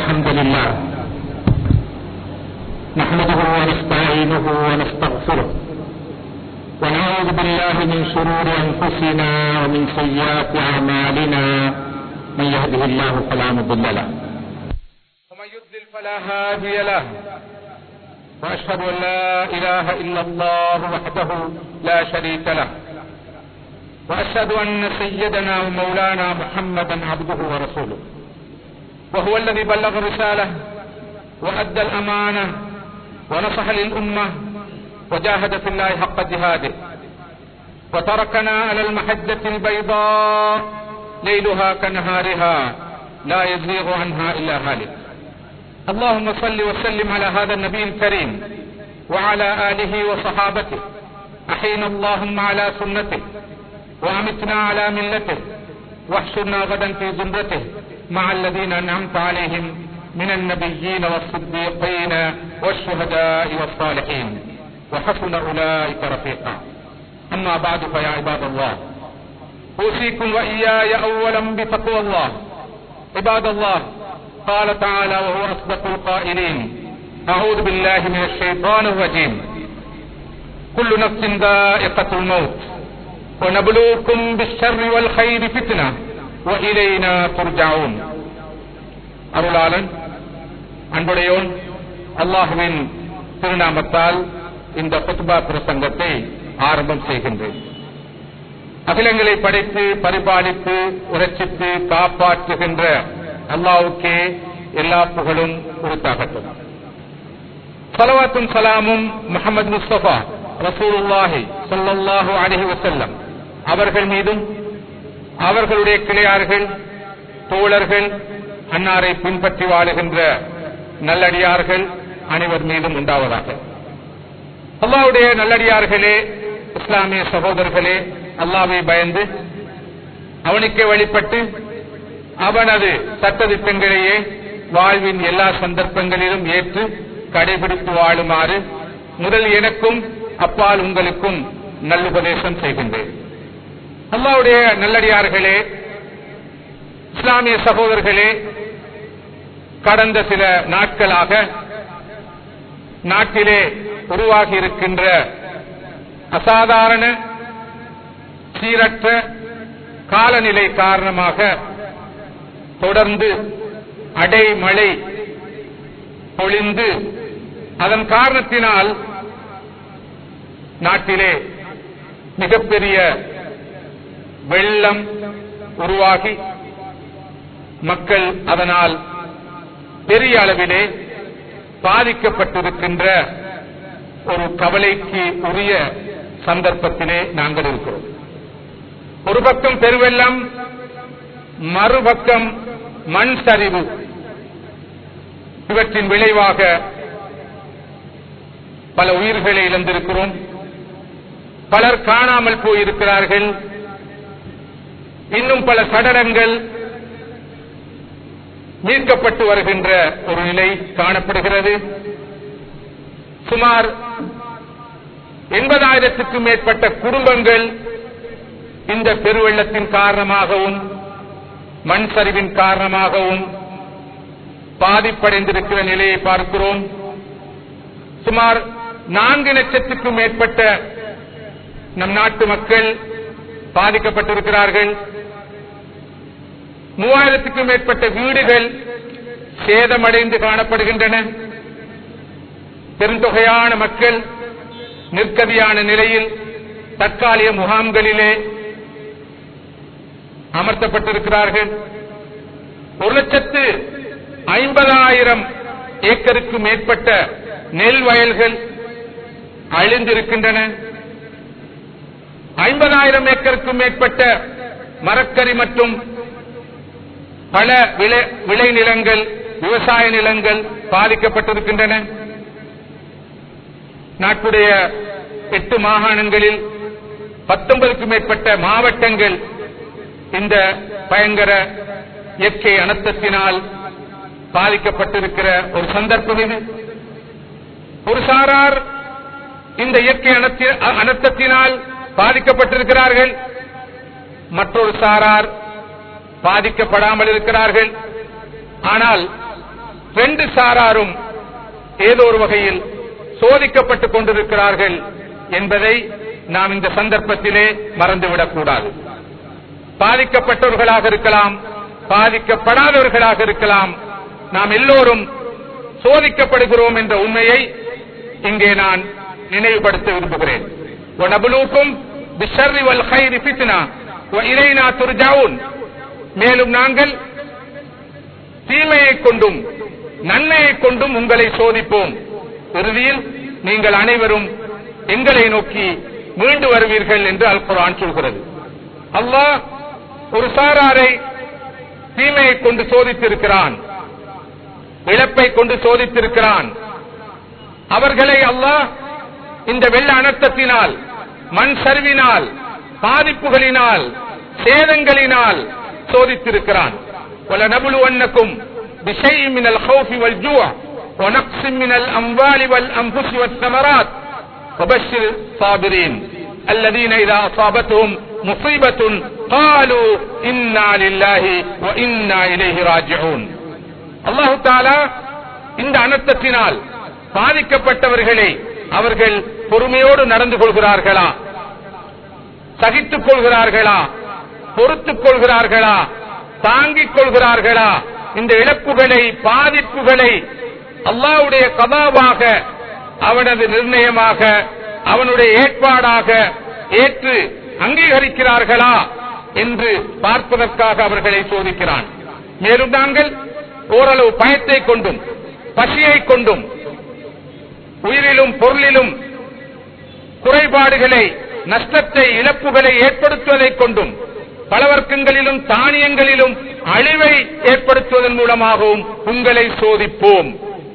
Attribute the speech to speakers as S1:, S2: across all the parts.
S1: الحمد لله نحمده ونستعينه ونستغفره ونعوذ بالله من شرور انفسنا ومن سيئات اعمالنا من يهده الله فلا مضل له
S2: ومن يضلل فلا هادي له واشهد ان لا اله الا الله وحده لا شريك له واشهد ان سيدنا ومولانا محمدا عبده ورسوله وهو الذي بلغ الرساله وادى الامانه ونصح للامه وجاهد في الله حق جهاده وتركنا على المحجه البيضاء ليلها كنهارها لا يزيغ عنها الا هالك اللهم صل وسلم على هذا النبي الكريم وعلى آله وصحابته أحينا اللهم على سنته وأمتنا على ملته واحشرنا غدا في زمرته مع الذين أنعمت عليهم من النبيين والصديقين والشهداء والصالحين وحسن أولئك رفيقا أما بعد فيا عباد الله أوصيكم وإياي أولا بتقوى الله عباد الله قال تعالى وهو أصدق القائلين أعوذ بالله من الشيطان الرجيم كل نفس ذائقة الموت ونبلوكم بالشر والخير فتنة وإلينا ترجعون அருளாளன் அன்புடையோன் அல்லாஹுவின் திருநாமத்தால் இந்த குத்பா பிரசங்கத்தை ஆரம்பம் செய்கின்றேன் அகிலங்களை படைத்து பரிபாலித்து உரட்சித்து காப்பாற்றுகின்ற அல்லாவுக்கே எல்லா புகழும் உரித்தாகட்டும் சலவாத்தும் சலாமும் முகமது முஸ்தபா ரசூலுல்லாஹி சொல்லல்லாஹு அலஹி வசல்லம் அவர்கள் மீதும் அவர்களுடைய கிளையார்கள் தோழர்கள் அன்னாரை பின்பற்றி வாழுகின்ற நல்லடியார்கள் அனைவர் மீதும் உண்டாவதாக அல்லாவுடைய நல்லடியார்களே இஸ்லாமிய சகோதரர்களே அல்லாவை பயந்து அவனுக்கே வழிபட்டு அவனது சட்டதிட்டங்களையே வாழ்வின் எல்லா சந்தர்ப்பங்களிலும் ஏற்று கடைபிடித்து வாழுமாறு முதல் எனக்கும் அப்பால் உங்களுக்கும் நல்லுபதேசம் செய்கின்றேன் அல்லாவுடைய நல்லடியார்களே இஸ்லாமிய சகோதரர்களே கடந்த சில நாட்களாக நாட்டிலே உருவாகி இருக்கின்ற அசாதாரண சீரற்ற காலநிலை காரணமாக தொடர்ந்து அடைமழை பொழிந்து அதன் காரணத்தினால் நாட்டிலே மிகப்பெரிய வெள்ளம் உருவாகி மக்கள் அதனால் பெரிய அளவிலே பாதிக்கப்பட்டிருக்கின்ற ஒரு கவலைக்கு உரிய சந்தர்ப்பத்திலே நாங்கள் இருக்கிறோம் ஒரு பக்கம் பெருவெள்ளம் மறுபக்கம் மண் சரிவு இவற்றின் விளைவாக பல உயிர்களை இழந்திருக்கிறோம் பலர் காணாமல் போயிருக்கிறார்கள் இன்னும் பல சடலங்கள் மீட்கப்பட்டு வருகின்ற ஒரு நிலை காணப்படுகிறது சுமார் எண்பதாயிரத்துக்கும் மேற்பட்ட குடும்பங்கள் இந்த பெருவெள்ளத்தின் காரணமாகவும் மண் சரிவின் காரணமாகவும் பாதிப்படைந்திருக்கிற நிலையை பார்க்கிறோம் சுமார் நான்கு லட்சத்துக்கும் மேற்பட்ட நம் நாட்டு மக்கள் பாதிக்கப்பட்டிருக்கிறார்கள் மூவாயிரத்துக்கும் மேற்பட்ட வீடுகள் சேதமடைந்து காணப்படுகின்றன பெருந்தொகையான மக்கள் நிற்கதியான நிலையில் தற்காலிக முகாம்களிலே அமர்த்தப்பட்டிருக்கிறார்கள் ஒரு லட்சத்து ஐம்பதாயிரம் ஏக்கருக்கு மேற்பட்ட நெல் வயல்கள் அழிந்திருக்கின்றன ஐம்பதாயிரம் ஏக்கருக்கும் மேற்பட்ட மரக்கறி மற்றும் பல விளை விளைநிலங்கள் விவசாய நிலங்கள் பாதிக்கப்பட்டிருக்கின்றன நாட்டுடைய எட்டு மாகாணங்களில் பத்தொன்பதுக்கும் மேற்பட்ட மாவட்டங்கள் இந்த பயங்கர இயற்கை அனர்த்தத்தினால் பாதிக்கப்பட்டிருக்கிற ஒரு சந்தர்ப்பம் இது ஒரு சாரார் இந்த இயற்கை அனர்த்தி- அனர்த்தத்தினால் பாதிக்கப்பட்டிருக்கிறார்கள் மற்றொரு சாரார் பாதிக்கப்படாமல் இருக்கிறார்கள் ஆனால் ரெண்டு சாராரும் ஏதோ ஒரு வகையில் சோதிக்கப்பட்டுக் கொண்டிருக்கிறார்கள் என்பதை நாம் இந்த சந்தர்ப்பத்திலே மறந்துவிடக் கூடாது பாதிக்கப்பட்டவர்களாக இருக்கலாம் பாதிக்கப்படாதவர்களாக இருக்கலாம் நாம் எல்லோரும் சோதிக்கப்படுகிறோம் என்ற உண்மையை இங்கே நான் நினைவுபடுத்த விரும்புகிறேன் وَنَبْلُوكُمْ بِالشَّرِّ وَالْخَيْرِ فِتْنَةً وَإِلَيْنَا تُرْجَعُونَ மேலும் நாங்கள் தீமையை கொண்டும் நன்மையை கொண்டும் உங்களை சோதிப்போம் இறுதியில் நீங்கள் அனைவரும் எங்களை நோக்கி மீண்டு வருவீர்கள் என்று அல் குர்ஆன் சொல்கிறது அல்லாஹ் ஒரு சாராரை தீமையை கொண்டு சோதித்திருக்கிறான் இழப்பை கொண்டு சோதித்திருக்கிறான் அவர்களை அல்லாஹ் இந்த வெள்ள அனர்த்தத்தினால் மண் சரிவினால் பாதிப்புகளினால் சேதங்களினால் சோதித்திருக்கிறான் وَلَنَبْلُوَنَّكُمْ بِشَيْءٍ مِنَ الْخَوْفِ وَالْجُوعِ وَنَقْصٍ مِنَ الْأَمْوَالِ وَالْأَنفُسِ وَالثَّمَرَاتِ وَبَشِّرِ الصَّابِرِينَ الذين إذا أصابتهم مصيبة قالوا إنا لله وإنا إليه راجعون அல்லாஹு தாலா இந்த அனர்த்தத்தினால் பாதிக்கப்பட்டவர்களை அவர்கள் பொறுமையோடு நடந்து கொள்கிறார்களா சகித்துக் கொள்கிறார்களா பொறுத்துக் கொள்கிறார்களா தாங்கிக் கொள்கிறார்களா இந்த இழப்புகளை பாதிப்புகளை அல்லாஹ்வுடைய கதாவாக அவனது நிர்ணயமாக அவனுடைய ஏற்பாடாக ஏற்று அங்கீகரிக்கிறார்களா என்று பார்ப்பதற்காக அவர்களை சோதிக்கிறான் மேலும் நாங்கள் ஓரளவு பயத்தை கொண்டும் பசியை கொண்டும் உயிரிலும் பொருளிலும் குறைபாடுகளை நஷ்டத்தை இழப்புகளை ஏற்படுத்துவதைக் கொண்டும் பலவர்க்கங்களிலும் தானியங்களிலும் அழிவை ஏற்படுத்துவதன் மூலமாகவும் உங்களை சோதிப்போம்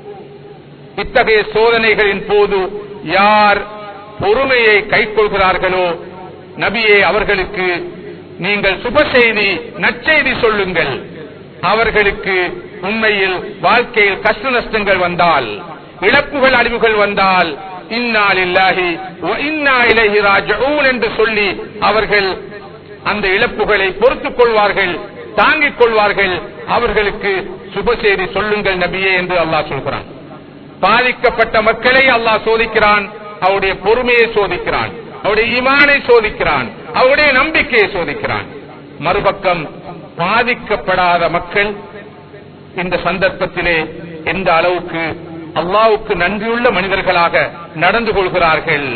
S2: இத்தகைய சோதனைகளின் போது யார் பொறுமையை கைக்கொள்கிறார்களோ நபியே அவர்களுக்கு நீங்கள் சுப செய்தி நற்செய்தி சொல்லுங்கள் அவர்களுக்கு உண்மையில் வாழ்க்கையில் கஷ்ட நஷ்டங்கள் வந்தால் இழப்புகள் அழிவுகள் வந்தால் இன்னா லில்லாஹி வ இன்னா இலைஹி ராஜிஊன் என்று சொல்லி அவர்கள் அந்த இழப்புகளை பொறுத்துக் கொள்வார்கள் தாங்கிக் கொள்வார்கள் அவர்களுக்கு சுப செய்தி சொல்லுங்கள் நபியே என்று அல்லாஹ் சொல்கிறான் பாதிக்கப்பட்ட மக்களை அல்லாஹ் சோதிக்கிறான் அவருடைய பொறுமையை சோதிக்கிறான் அவருடைய ஈமானை சோதிக்கிறான் அவருடைய நம்பிக்கையை சோதிக்கிறான் மறுபக்கம் பாதிக்கப்படாத மக்கள் இந்த சந்தர்ப்பத்திலே எந்த அளவுக்கு அல்லாவுக்கு நன்றியுள்ள மனிதர்களாக நடந்து கொள்கிறார்கள்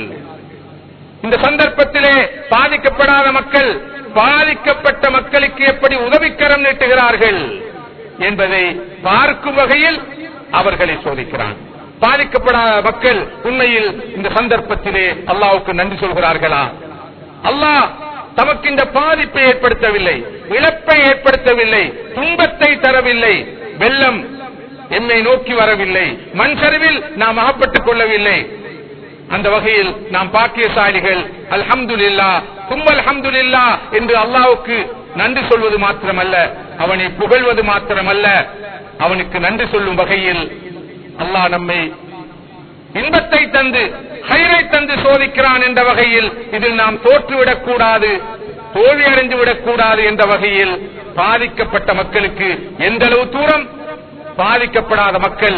S2: இந்த சந்தர்ப்பத்திலே பாதிக்கப்படாத மக்கள் பாதிக்கப்பட்ட மக்களுக்கு எப்படி உதவிக்கரம் நீட்டுகிறார்கள் என்பதை பார்க்கும் வகையில் அவர்களை சோதிக்கிறான் பாதிக்கப்படாத மக்கள் உண்மையில் இந்த சந்தர்ப்பத்திலே அல்லாவுக்கு நன்றி சொல்கிறார்களா அல்லாஹ் தமக்கு இந்த பாதிப்பை ஏற்படுத்தவில்லை இழப்பை ஏற்படுத்தவில்லை துன்பத்தை தரவில்லை வெள்ளம் என்னை நோக்கி வரவில்லை மண் சரிவில் நாம் அகப்பட்டுக் கொள்ளவில்லை அந்த வகையில் நாம் பாக்கியசாலிகள் அல்ஹம்துலில்லா தும் அல்ஹம்துலில்லா என்று அல்லாவுக்கு நன்றி சொல்வது மாத்திரமல்ல அவனை புகழ்வது மாத்திரமல்ல அவனுக்கு நன்றி சொல்லும் வகையில் அல்லாஹ் நம்மை இன்பத்தை தந்து ஹைரை தந்து சோதிக்கிறான் என்ற வகையில் இதில் நாம் தோற்றுவிடக் கூடாது தோல்வி அடைந்து விடக்கூடாது என்ற வகையில் பாதிக்கப்பட்ட மக்களுக்கு எந்த அளவு தூரம் பாதிக்கப்படாத மக்கள்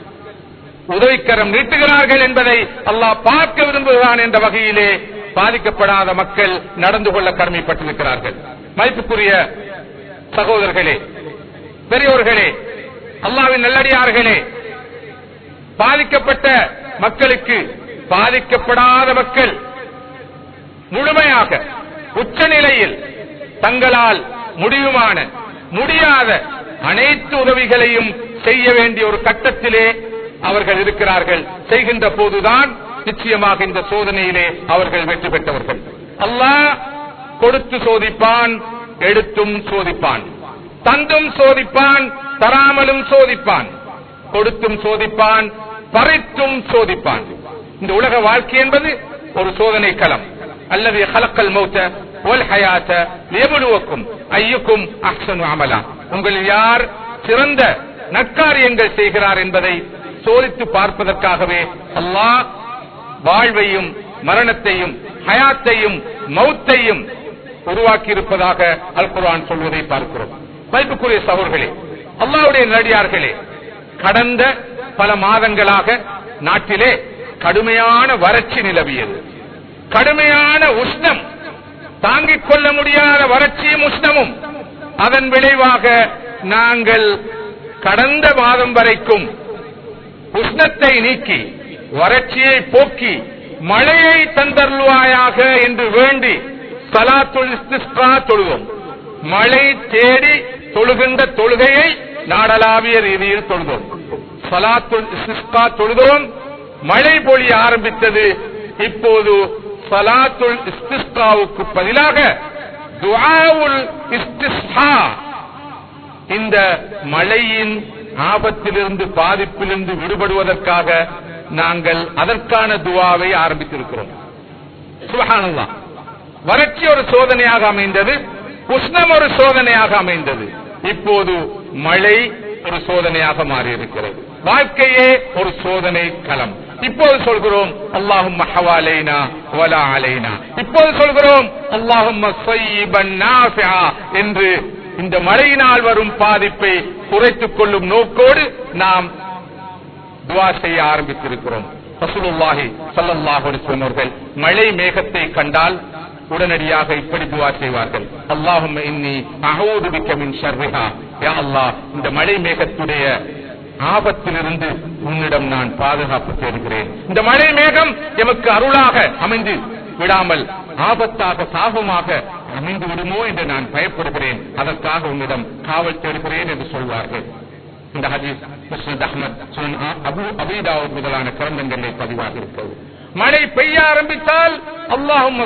S2: உதவிக்கரம் நீட்டுகிறார்கள் என்பதை அல்லாஹ் பார்க்க விரும்புகிறான் என்ற வகையிலே பாதிக்கப்படாத மக்கள் நடந்து கொள்ள கடமைப்பட்டிருக்கிறார்கள் மதிப்புக்குரிய சகோதரர்களே பெரியோர்களே அல்லாவின் நல்லடியார்களே பாதிக்கப்பட்ட மக்களுக்கு பாதிக்கப்படாத மக்கள் முழுமையாக உச்சநிலையில் தங்களால் முடிவுமான முடியாத அனைத்து உதவிகளையும் செய்ய வேண்டிய ஒரு கட்டத்திலே அவர்கள் இருக்கிறார்கள் செய்கின்ற போதுதான் நிச்சயமாக இந்த சோதனையிலே அவர்கள் வெற்றி பெற்றவர்கள் அல்லாஹ் கொடுத்து சோதிப்பான் எடுத்தும் சோதிப்பான் தந்தும் சோதிப்பான் தராமலும் சோதிப்பான் கொடுத்தும் சோதிப்பான் பறித்தும் சோதிப்பான் இந்த உலக வாழ்க்கை என்பது ஒரு சோதனை களம் அல்லது ஹலக்கல் மௌத்த ஒல் ஹயாத்த லியபுலுவக்கும் ஐயுக்கும் அஹ்சனு அமலா உங்களில் யார் சிறந்த நற்காரியங்கள் செய்கிறார் என்பதை சோதித்து பார்ப்பதற்காகவே அல்லாஹ் வாழ்வையும் மரணத்தையும் ஹயாத்தையும் மௌத்தையும் உருவாக்கி இருப்பதாக அல் குர்ஆன் சொல்வதை பார்க்கிறோம் மதிப்புக்குரிய சகோதரர்களே அல்லாஹ்வுடைய நடிகார்களே கடந்த பல மாதங்களாக நாட்டிலே கடுமையான வறட்சி நிலவியது கடுமையான உஷ்ணம் தாங்கிக் கொள்ள முடியாத வறட்சியும் உஷ்ணமும் அதன் விளைவாக நாங்கள் கடந்த மாதம் வரைக்கும் உஷ்ணத்தை நீக்கி வறட்சியை போக்கி மழையை தந்தருள்வாயாக என்று வேண்டி சலாத்துல் இஸ்திஸ்கா தொழுவோம் மழை தேடி தொழுகின்ற தொழுகையை நாடளாவிய ரீதியில் தொழுதோம் சலாத்துல் இஸ்திஸ்கா தொழுதோம் மழை பொழிய ஆரம்பித்தது இப்போது சலாத்துல் இஸ்திஸ்காவுக்கு பதிலாக துஆவுல் இஸ்திஸ்ஹா இந்த மழையின் ஆபத்திலிருந்து பாதிப்பிலிருந்து விடுபடுவதற்காக நாங்கள் அதற்கான துவாவை ஆரம்பித்திருக்கிறோம் சுபஹானல்லாஹ் வறட்சி ஒரு சோதனையாக அமைந்தது உஷ்ணம் ஒரு சோதனையாக அமைந்தது இப்போது மழை ஒரு சோதனையாக மாறியிருக்கிறது வாழ்க்கையே ஒரு சோதனை களம் இப்போது சொல்கிறோம் அல்லாஹும் ஹவாலைனா வலா அலைனா இப்போது சொல்கிறோம் அல்லாஹும் என்று இந்த மழையினால் வரும் பாதிப்பை குறைத்துக் கொள்ளும் நோக்கோடு நாம் துவா செய்ய ஆரம்பித்திருக்கிறோம் ரசூலுல்லாஹி ஸல்லல்லாஹு அலைஹி வஸல்லம் அவர்கள் மழை மேகத்தை கண்டால் உடனடியாக இப்படி துவா செய்வார்கள் அல்லாஹும்ம இன்னி அஊது பிக்க மின் ஷர்ரிஹா யா அல்லாஹ் இந்த மழை மேகத்துடைய ஆபத்திலிருந்து உன்னிடம் நான் பாதுகாப்பு தேடுகிறேன் இந்த மழை மேகம் எமக்கு அருளாக அமைந்து விடாமல் ஆபத்தாக சாபமாக அமைந்து விடுமோ என்று நான் பயப்படுகிறேன் அதற்காக உன்னிடம் காவல் தேடுகிறேன் என்று சொல்வார்கள் இந்த ஹதீஸ் முஸ்லித் அஹ்மத் சுனன் அ- அபு அபீதாவுத் முதலான கிரந்தங்களில் பதிவாக இருக்கிறது மழை பெய்ய ஆரம்பித்தால் அல்லாஹும்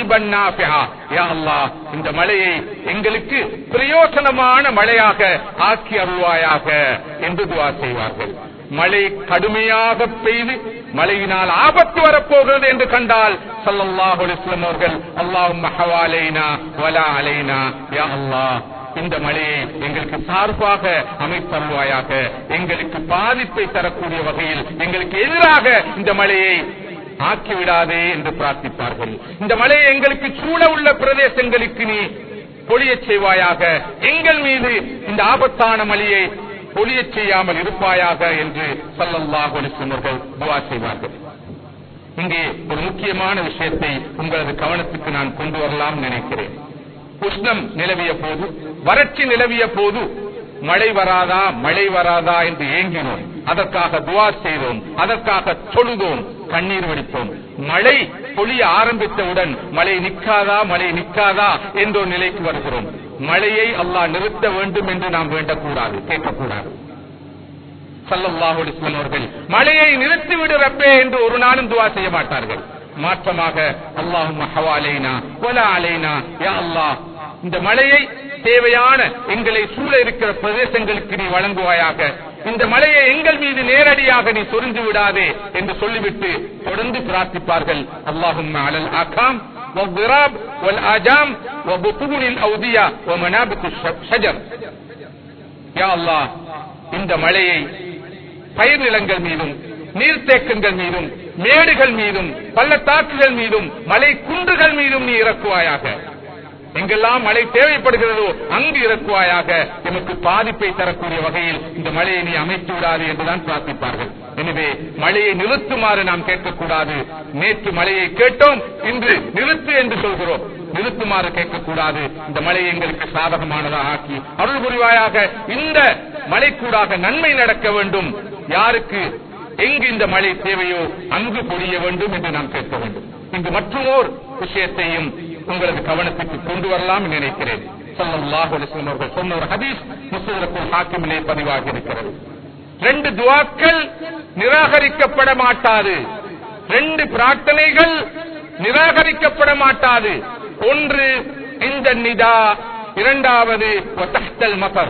S2: யா அல்லாஹ் இந்த மழையை எங்களுக்கு பிரயோசனமான மழையாக ஆக்கி அருள்வாயாக என்று துவா செய்வார்கள் மழை கடுமையாக பெய்து மழையினால் ஆபத்து வரப்போகிறது என்று கண்டால் ஸல்லல்லாஹு அலைஹி வஸல்லம் அவர்கள் அல்லாஹும் ஹவாலைனா வலா அலைனா யா அல்லாஹ் இந்த மழையை எங்களுக்கு சார்பாக அமைத்தருள்வாயாக எங்களுக்கு பாதிப்பை தரக்கூடிய வகையில் எங்களுக்கு எதிராக இந்த மழையை ஆக்கிவிடாதே என்று பிரார்த்திப்பார்கள் இந்த மழையை எங்களுக்கு சூழ உள்ள பிரதேசங்களுக்கு நீ பொழியச் செய்வாயாக எங்கள் மீது இந்த ஆபத்தான மழையை பொழியச் செய்யாமல் இருப்பாயாக என்று ஸல்லல்லாஹு அலைஹி வஸல்லம் அவர்கள் துஆ செய்வார்கள் இங்கே ஒரு முக்கியமான விஷயத்தை உங்களது கவனத்துக்கு நான் கொண்டு வரலாம் நினைக்கிறேன் உஷ்ணம் நிலவிய போது வறட்சி நிலவிய போது மழை வராதா மழை வராதா என்று ஏங்கினோம் அதற்காக துவா செய்தோம் அதற்காக தொழுதோம் கண்ணீர் வடித்தோம் மழை பொழிய ஆரம்பித்தவுடன் மழை நிற்காதா மழை நிற்காதா என்ற ஒரு நிலைக்கு வருகிறோம் மழையை அல்லாஹ் நிறுத்த வேண்டும் என்று நாம் வேண்டக்கூடாது கேட்கக்கூடாது சல்லல்லாஹு அலைஹி வஸல்லம் அவர்கள் மழையை நிறுத்திவிடு ரப்பே என்று ஒரு நாளும் துவா செய்ய மாட்டார்கள் மாற்றமாக அல்லாஹும் ஹவாலைனா வலா அலைனா யா அல்லாஹ் இந்த மழையை தேவையான எங்களை சூழ இருக்கிற பிரதேசங்களுக்கு நீ வழங்குவாயாக இந்த மழையை எங்கள் மீது நேரடியாக நீ சொரிந்து விடாதே என்று சொல்லிவிட்டு தொடர்ந்து பிரார்த்திப்பார்கள் அல்லாஹும் அலல் ஆகாம் والضراب والآجام وبطون الأودية ومنابت الشجر யா அல்லாஹ் இந்த மழையை பயிர் நிலங்கள் மீதும் நீர்த்தேக்கங்கள் மீதும் மேடுகள் மீதும் பள்ளத்தாக்குகள் மீதும் மலை குன்றுகள் மீதும் நீ இறக்குவாயாக எங்கெல்லாம் மழை தேவைப்படுகிறதோ அங்கு இறக்குவாயாக எமக்கு பாதிப்பை தரக்கூடிய வகையில் இந்த மழையை நீ அமைத்து விடாது என்றுதான் பிரார்த்திப்பார்கள் எனவே மழையை நிறுத்துமாறு நாம் கேட்கக்கூடாது நேற்று மழையை கேட்டோம் இன்று நிறுத்து என்று சொல்கிறோம் நிறுத்துமாறு கேட்கக்கூடாது இந்த மழையை எங்களுக்கு சாதகமானதாக ஆக்கி அருள் புரிவாயாக இந்த மழைக்கூடாக நன்மை நடக்க வேண்டும் யாருக்கு எங்கு இந்த மழை தேவையோ அங்கு பொழிய வேண்டும் என்று நாம் கேட்க வேண்டும் இங்கு மற்றொரு விஷயத்தையும் உங்களது கவனத்துக்கு கொண்டு வரலாம் என்று நினைக்கிறேன் ஸல்லல்லாஹு அலைஹி வஸல்லம் அவர்கள் சொன்ன ஒரு ஹதீஸ் முஸ்லிமுல் ஹாக்கிமிலே பதிவாகி இருக்கிறது ரெண்டு துவாக்கள் நிராகரிக்கப்பட மாட்டாது ரெண்டு பிரார்த்தனைகள் நிராகரிக்கப்பட மாட்டாது ஒன்று இந்த நிதா இரண்டாவது வதஹ்தல் மதர்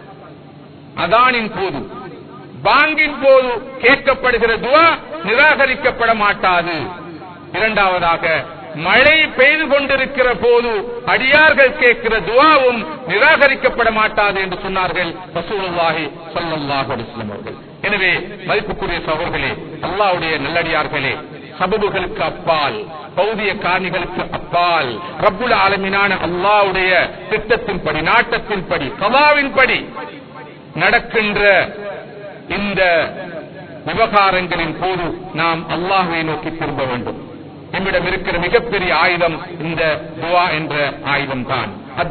S2: அதானின் போது பாங்கின் போது கேட்கப்படுகிற துவா நிராகரிக்கப்பட மாட்டாது இரண்டாவதாக மழை பெய்து கொண்டிருக்கிற போது அடியார்கள் கேட்கிற துவாவும் நிராகரிக்கப்பட மாட்டாது என்று சொன்னார்கள் ரசூலுல்லாஹி ஸல்லல்லாஹு அலைஹி வஸல்லம் அவர்கள் எனவே மதிப்புக்குரிய சகோதரர்களே அல்லாஹ்வுடைய நல்லடியார்களே சபபுகளுக்கு அப்பால் பௌதிய காரணிகளுக்கு அப்பால் ரப்புல் ஆலமீனான அல்லாஹ்வுடைய திட்டத்தின்படி நாட்டத்தின்படி கவாவின்படி நடக்கின்ற இந்த விவகாரங்களின் போது நாம் அல்லாஹ்வை நோக்கி திரும்ப வேண்டும் நம்மிடம் இருக்கிற மிகப்பெரிய ஆயுதம் இந்த துவா என்ற ஆயுதம் தான்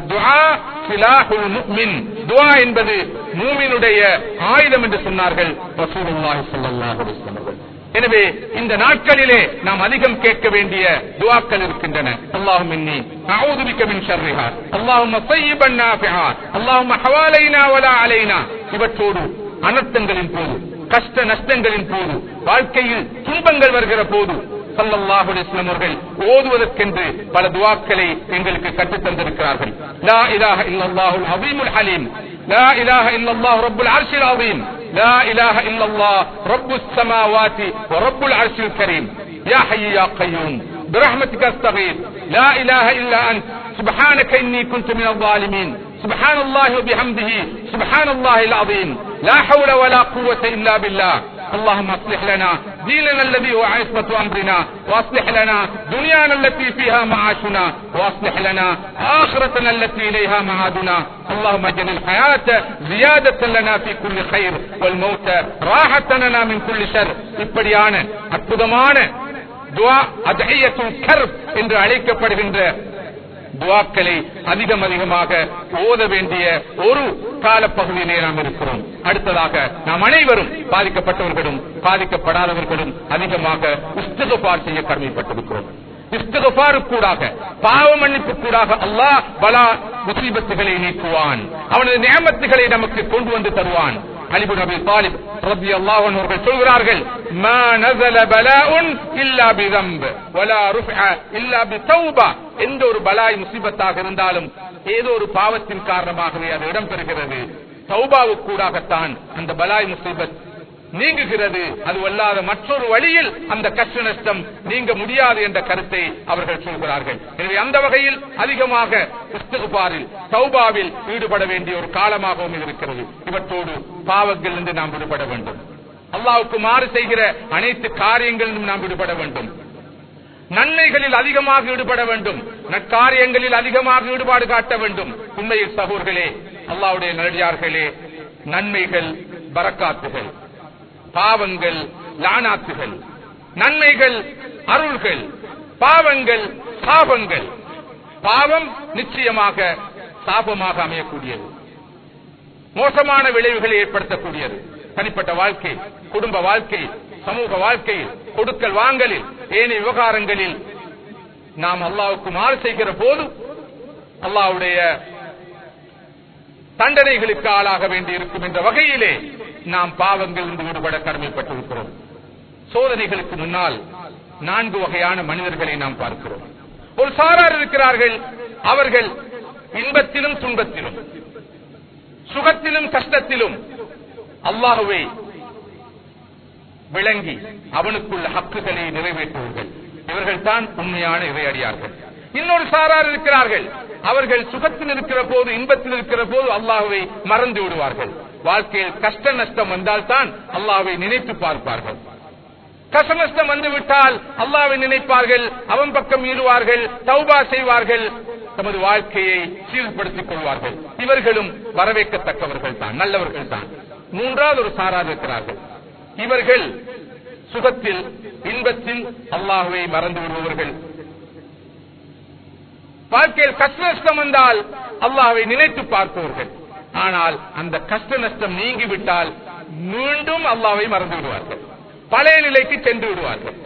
S2: துவா என்பது மூமினுடைய ஆயுதம் என்று சொன்னார்கள் ரசூலுல்லாஹி ஸல்லல்லாஹு அலைஹி வஸல்லம் எனவே இந்த நாட்களிலே நாம் அதிகம் கேட்க வேண்டிய துவாக்கள் இருக்கின்றன அல்லாஹும் இன்னி அஊது பிக்க மின் ஷர்ரிஹா அல்லாஹும்ம ஸய்யிபன் நாஃபிஆ அல்லாஹும்ம ஹவாலைனா வலா அலைனா இவற்றோடு அனர்த்தங்களின் போது கஷ்ட நஷ்டங்களின் போது வாழ்க்கையில் துன்பங்கள் வருகிற போது சல்லல்லாஹு அலைஹி வஸல்லம் அவர்கள் ஓதுவதற்கென்று பல துஆக்களை எங்களுக்கு கற்றுத் தந்திருக்கிறார்கள் லா இலாஹ இல்லல்லாஹுல் அஸீமுல் ஹலீம் லா இலாஹ இல்லல்லாஹு ரப்புல் அர்ஷில் அஸீம் லா இலாஹ இல்லல்லாஹ் ரப்புஸ் ஸமாவாதி வ ரப்புல் அர்ஷில் கரீம் யா ஹய்யு யா கய்யூம் برحمتك استغيث لا اله الا انت سبحانك اني كنت من الظالمين سبحان الله وبحمده سبحان الله العظيم لا حول ولا قوة إلا بالله اللهم اصلح لنا ديننا الذي هو عصمة أمرنا واصلح لنا دنيانا التي فيها معاشنا واصلح لنا آخرتنا التي إليها معادنا اللهم اجعل الحياة زيادة لنا في كل خير والموت راحة لنا من كل شر இப்படியான அற்புதமான துவா அதஹியத்துல் கர்ப் என்று அழைக்கப்படுகின்ற துவாக்களை அதிகம் அதிகமாக ஓத வேண்டிய ஒரு காலப்பகுதியிலே நாம் இருக்கிறோம் அடுத்ததாக நாம் அனைவரும் பாதிக்கப்பட்டவர்களும் பாதிக்கப்படாதவர்களும் அதிகமாக இஸ்திகபார் செய்ய கடமைப்பட்டிருக்கிறோம் இஸ்திகபாருக்கூடாக பாவ மன்னிப்பு கூடாக அல்லாஹ் பலா முசீபத்துகளை நீக்குவான் அவனது நியமத்துகளை நமக்கு கொண்டு வந்து தருவான் அலிபு நபி தாலிப் ரபி அல்லாஹ் அவர்கள் சொல்கிறார்கள் மா நஸல பலாஉன் இல்லா பிதம்ப் வலா ருஃஅ இல்லா பிதௌபா எந்த ஒரு பலாய் முசீபத்தாக இருந்தாலும் ஏதோ ஒரு பாவத்தின் காரணமாகவே அது இடம்பெறுகிறது தௌபாவுக்கூடாகத்தான் அந்த பலாய் முசீபத் நீங்குகிறது அது வல்லாத மற்றொரு வழியில் அந்த கஷ்ட நஷ்டம் நீங்க முடியாது என்ற கருத்தை அவர்கள் சொல்கிறார்கள் எனவே அந்த வகையில் அதிகமாக இஸ்திகுபாரில் சௌபாவில் ஈடுபட வேண்டிய ஒரு காலமாகவும் இது இருக்கிறது இவற்றோடு பாவங்களிலிருந்து நாம் விடுபட வேண்டும் அல்லாவுக்கு மாறு செய்கிற அனைத்து காரியங்களிலும் நாம் விடுபட வேண்டும் நன்மைகளில் அதிகமாக ஈடுபட வேண்டும் நற்காரியங்களில் அதிகமாக ஈடுபாடு காட்ட வேண்டும் உண்மையில் சகோர்களே அல்லாவுடைய நல்லடியார்களே நன்மைகள் பரக்காத்துகள் பாவங்கள் லானாத்துகள் நன்மைகள் அருள்கள் பாவங்கள் சாபங்கள் பாவம் நிச்சயமாக சாபமாக அமையக்கூடியது மோசமான விளைவுகளை ஏற்படுத்தக்கூடியது தனிப்பட்ட வாழ்க்கை குடும்ப வாழ்க்கை சமூக வாழ்க்கையில் கொடுக்கல் வாங்கலில் ஏனைய விவகாரங்களில் நாம் அல்லாவுக்கு மாறு செய்கிற போது அல்லாவுடைய தண்டனைகளுக்கு ஆளாக வேண்டி இருக்கும் என்ற வகையிலே நாம் பாவங்கள் இருந்து விடுபட கடமைப்பட்டிருக்கிறோம் சோதனைகளுக்கு முன்னால் நான்கு வகையான மனிதர்களை நாம் பார்க்கிறோம் ஒரு சாரார் இருக்கிறார்கள் அவர்கள் இன்பத்திலும் துன்பத்திலும் சுகத்திலும் கஷ்டத்திலும் அல்லாஹுவை விளங்கி அவனுக்குள்ள ஹக்குகளை நிறைவேற்றுவார்கள் இவர்கள் தான் உண்மையான இறையடியார்கள் இன்னொரு சாரார் இருக்கிறார்கள் அவர்கள் சுகத்தில் இருக்கிற போது இன்பத்தில் இருக்கிற போது அல்லாஹுவை மறந்து விடுவார்கள் வாழ்க்கையில் கஷ்ட நஷ்டம் வந்தால் தான் அல்லாஹ்வை நினைத்து பார்ப்பார்கள் கஷ்ட நஷ்டம் வந்து விட்டால் அல்லாஹ்வை நினைப்பார்கள் அவன் பக்கம் ஈடுவார்கள் தௌபா செய்வார்கள் தமது வாழ்க்கையை சீர்படுத்திக் கொள்வார்கள் இவர்களும் வரவேற்கத்தக்கவர்கள் தான் நல்லவர்கள் தான் மூன்றாவது ஒரு சாரார் இருக்கிறார்கள் இவர்கள் சுகத்தில் இன்பத்தில் அல்லாஹுவை மறந்து விடுபவர்கள் வாழ்க்கையில் கஷ்ட நஷ்டம் வந்தால் அல்லாஹ்வை நினைத்து பார்ப்பவர்கள் ஆனால் அந்த கஷ்ட நஷ்டம் நீங்கிவிட்டால் மீண்டும் அல்லாஹ்வை மறந்து விடுவார்கள் பழைய நிலைக்கு சென்று விடுவார்கள்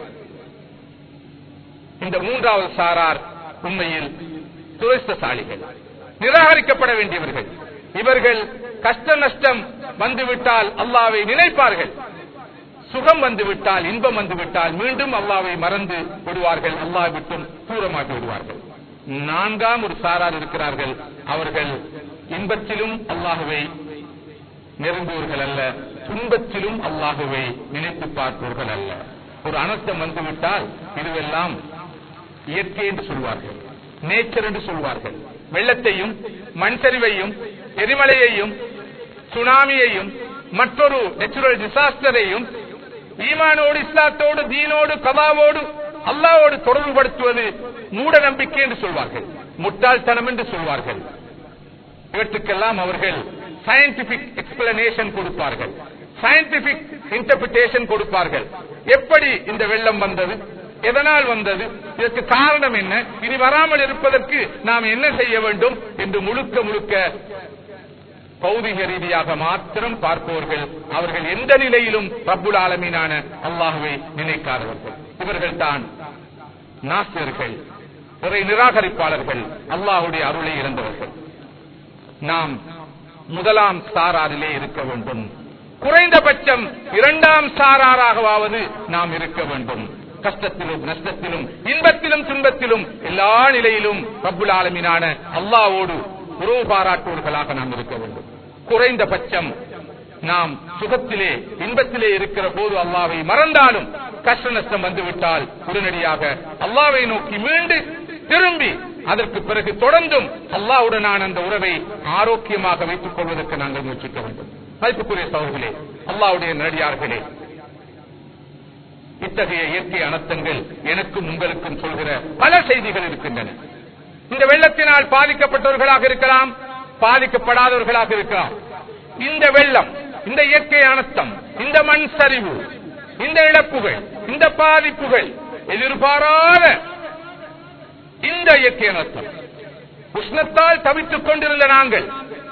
S2: இந்த மூன்றாவது சாரார் உண்மையில் துரஸ்தசாலிகள் நிராகரிக்கப்பட வேண்டியவர்கள் இவர்கள் கஷ்ட நஷ்டம் வந்துவிட்டால் அல்லாவை நினைப்பார்கள் சுகம் வந்துவிட்டால் இன்பம் வந்துவிட்டால் மீண்டும் அல்லாவை மறந்து விடுவார்கள் அல்லாஹ் விட்டும் தூரமாகி விடுவார்கள் நான்காம் ஒரு சாரார் இருக்கிறார்கள் அவர்கள் இன்பத்திலும் அல்லாஹுவை நெருங்குவர்கள் அல்ல துன்பத்திலும் அல்லாஹுவை நினைத்து பார்ப்பவர்கள் அல்ல ஒரு அனர்த்தம் வந்துவிட்டால் இதுவெல்லாம் இயற்கை என்று சொல்வார்கள் நேச்சர் என்று சொல்வார்கள் வெள்ளத்தையும் மண் சரிவையும் எரிமலையையும் சுனாமியையும் மற்றொரு நேச்சுரல் டிசாஸ்டரையும் ஈமானோடு இஸ்லாத்தோடு தீனோடு கதாவோடு அல்லாவோடு தொடர்புபடுத்துவது மூட நம்பிக்கை என்று சொல்வார்கள் முட்டாள்தனம் என்று சொல்வார்கள் இவற்றுக்கெல்லாம் அவர்கள் சயின்டிபிக் எக்ஸ்பிளனேஷன் கொடுப்பார்கள் சயின்டிபிக் இன்டர்பிரிட்டேஷன் கொடுப்பார்கள் எப்படி இந்த வெள்ளம் வந்தது எதனால் வந்தது இதற்கு காரணம் என்ன இனி வராமல் இருப்பதற்கு நாம் என்ன செய்ய வேண்டும் என்று முழுக்க முழுக்க பௌதிக ரீதியாக மாத்திரம் பார்ப்பவர்கள் அவர்கள் எந்த நிலையிலும் ரப்புல் ஆலமீனான அல்லாஹுவை நினைக்காதவர்கள் இவர்கள் தான் நாசியர்கள் இறை நிராகரிப்பாளர்கள் அல்லாஹுடைய அருளை இழந்தவர்கள் நாம் முதலாம் சாராரிலே இருக்க வேண்டும் குறைந்தபட்சம் இரண்டாம் சாராராகவாவது நாம் இருக்க வேண்டும் கஷ்டத்திலும் நஷ்டத்திலும் இன்பத்திலும் துன்பத்திலும் எல்லா நிலையிலும் ரப்புல் ஆலமீனான அல்லாவோடு உறவு பாராட்டுவர்களாக நாம் இருக்க வேண்டும் குறைந்தபட்சம் நாம் சுகத்திலே இன்பத்திலே இருக்கிற போது அல்லாவை மறந்தாலும் கஷ்ட நஷ்டம் வந்துவிட்டால் உடனடியாக அல்லாவை நோக்கி மீண்டு திரும்பி அதற்கு பிறகு தொடர்ந்தும் அல்லாவுடனான அந்த உறவை ஆரோக்கியமாக வைத்துக் கொள்வதற்கு நாங்கள் முயற்சிக்க வேண்டும் மதிப்புக்குரிய சோழர்களே அல்லாவுடைய நடிகார்களே இத்தகைய இயற்கை அனர்த்தங்கள் எனக்கும் உங்களுக்கும் சொல்கிற பல செய்திகள் இருக்கின்றன இந்த வெள்ளத்தினால் பாதிக்கப்பட்டவர்களாக இருக்கலாம் பாதிக்கப்படாதவர்களாக இருக்கலாம் இந்த வெள்ளம் இந்த இயற்கை அனர்த்தம் இந்த மண் சரிவு இந்த இழப்புகள் இந்த பாதிப்புகள் எதிர்பாராத இந்த இயற்கை அனர்த்தம் உஷ்ணத்தால் தவித்துக் கொண்டிருந்த நாங்கள்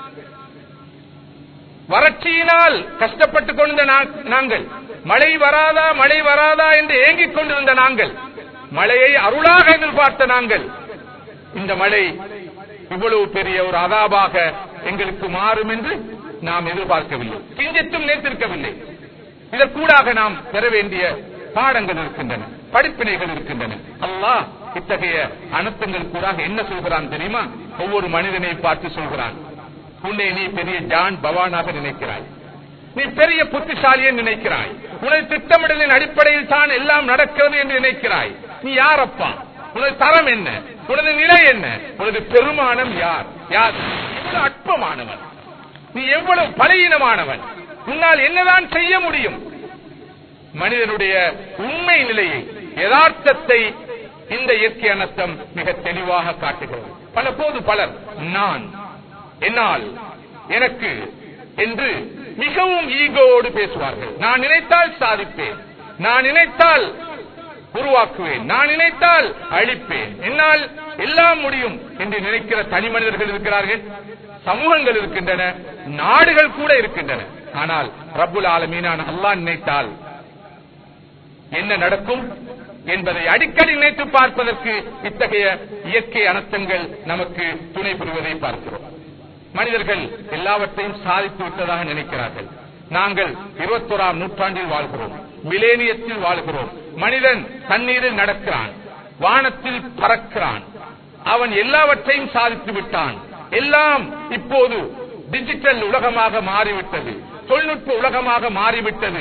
S2: வறட்சியினால் கஷ்டப்பட்டுக் கொண்டிருந்த நா- நாங்கள் மழை வராதா மழை வராதா என்று ஏங்கிக் கொண்டிருந்த நாங்கள் மழையை அருளாக எதிர்பார்த்த நாங்கள் இந்த மழை இவ்வளவு பெரிய ஒரு அதாபாக எங்களுக்கு மாறும் என்று நாம் எதிர்பார்க்கவில்லை கிஞ்சித்தும் நேர்த்திருக்கவில்லை இதற்கூடாக நாம் பெற வேண்டிய பாடங்கள் இருக்கின்றன படிப்பினைகள் இருக்கின்றன அல்லாஹ் இத்தகைய அனர்த்தங்கள் கூட என்ன சொல்கிறான் தெரியுமா ஒவ்வொரு மனிதனை பார்த்து சொல்கிறான் உன்னை நீ பெரிய ஜான் பவானாக நினைக்கிறாய் நீ பெரிய புத்திசாலியை நினைக்கிறாய் உனது திட்டமிடலின் அடிப்படையில் தான் எல்லாம் நடக்கிறது என்று நினைக்கிறாய் நீ யாரப்பா உனது தரம் என்ன உனது நிலை என்ன உனது பெருமானம் யார் யார் எவ்வளவு அற்பமானவன் நீ எவ்வளவு பலகீனமானவன் உன்னால் என்னதான் செய்ய முடியும் மனிதனுடைய உண்மை நிலையை யதார்த்தத்தை இந்த இயற்கை அனர்த்தம் மிக தெளிவாக காட்டுகிறது பல போது பலர் நான் என்னால் எனக்கு என்று மிகவும் ஈகோடு பேசுவார்கள் நான் நினைத்தால் சாதிப்பேன் நான் நினைத்தால் உருவாக்குவேன் நான் நினைத்தால் அழிப்பேன் என்னால் எல்லாம் முடியும் என்று நினைக்கிற தனி மனிதர்கள் இருக்கிறார்கள் சமூகங்கள் இருக்கின்றன நாடுகள் கூட இருக்கின்றன ஆனால் ரப்புல் ஆலமீனான அல்லாஹ் நினைத்தால் என்ன நடக்கும் என்பதை அடிக்கடி நினைத்து பார்ப்பதற்கு இத்தகைய இயற்கை அனர்த்தங்கள் நமக்கு துணை புரிவதை பார்க்கிறோம் மனிதர்கள் எல்லாவற்றையும் சாதித்து விட்டதாக நினைக்கிறார்கள் நாங்கள் இருபத்தோராம் நூற்றாண்டில் வாழ்கிறோம் மிலேனியத்தில் வாழ்கிறோம் மனிதன் தண்ணீரில் நடக்கிறான் வானத்தில் பறக்கிறான் அவன் எல்லாவற்றையும் சாதித்து விட்டான் எல்லாம் இப்போது டிஜிட்டல் உலகமாக மாறிவிட்டது தொழில்நுட்ப உலகமாக மாறிவிட்டது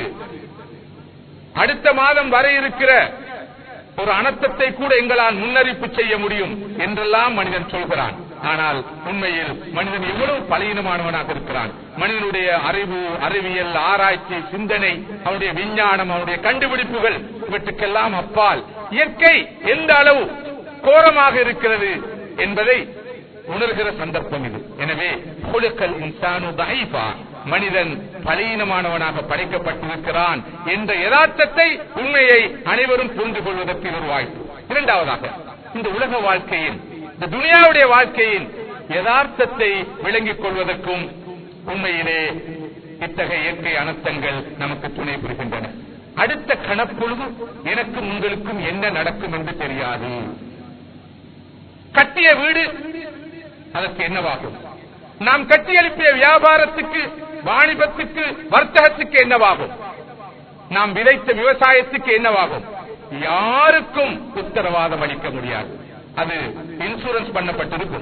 S2: அடுத்த மாதம் வர இருக்கிற ஒரு அனர்த்தத்தை கூட எங்களால் முன்னறிப்பு செய்ய முடியும் என்றெல்லாம் மனிதன் சொல்கிறான் ஆனால் உண்மையில் மனிதன் எவ்வளவு பலகீனமானவனாக இருக்கிறான் மனிதனுடைய அறிவு அறிவியல் ஆராய்ச்சி சிந்தனை அவனுடைய விஞ்ஞானம் அவனுடைய கண்டுபிடிப்புகள் இவற்றுக்கெல்லாம் அப்பால் இயற்கை எந்த அளவு கோரமாக இருக்கிறது என்பதை உணர்கிற சந்தர்ப்பம் இது எனவே குழுக்கள் இன்சானு தஹீஃபா மனிதன் பலீனமானவனாக படைக்கப்பட்டிருக்கிறான் என்ற யதார்த்தத்தை உண்மையை அனைவரும் புரிந்து கொள்வதற்கு இது ஒரு வாய்ப்பு இரண்டாவதாக இந்த உலக வாழ்க்கையின் இந்த துனியாவுடைய வாழ்க்கையின் யதார்த்தத்தை விளங்கிக் கொள்வதற்கும் உண்மையிலே இத்தகைய இயற்கை அனர்த்தங்கள் நமக்கு துணை புரிகின்றன அடுத்த கணப்பொழுது எனக்கும் உங்களுக்கும் என்ன நடக்கும் என்று தெரியாது கட்டிய வீடு அதற்கு என்னவாகும் நாம் கட்டி எழுப்பிய வியாபாரத்துக்கு வாணிபத்துக்கு வர்த்தகத்துக்கு என்னவாகும் நாம் விதைத்த விவசாயத்துக்கு என்னவாகும் யாருக்கும் உத்தரவாதம் அளிக்க முடியாது அது இன்சூரன்ஸ் பண்ணப்பட்டிருக்கும்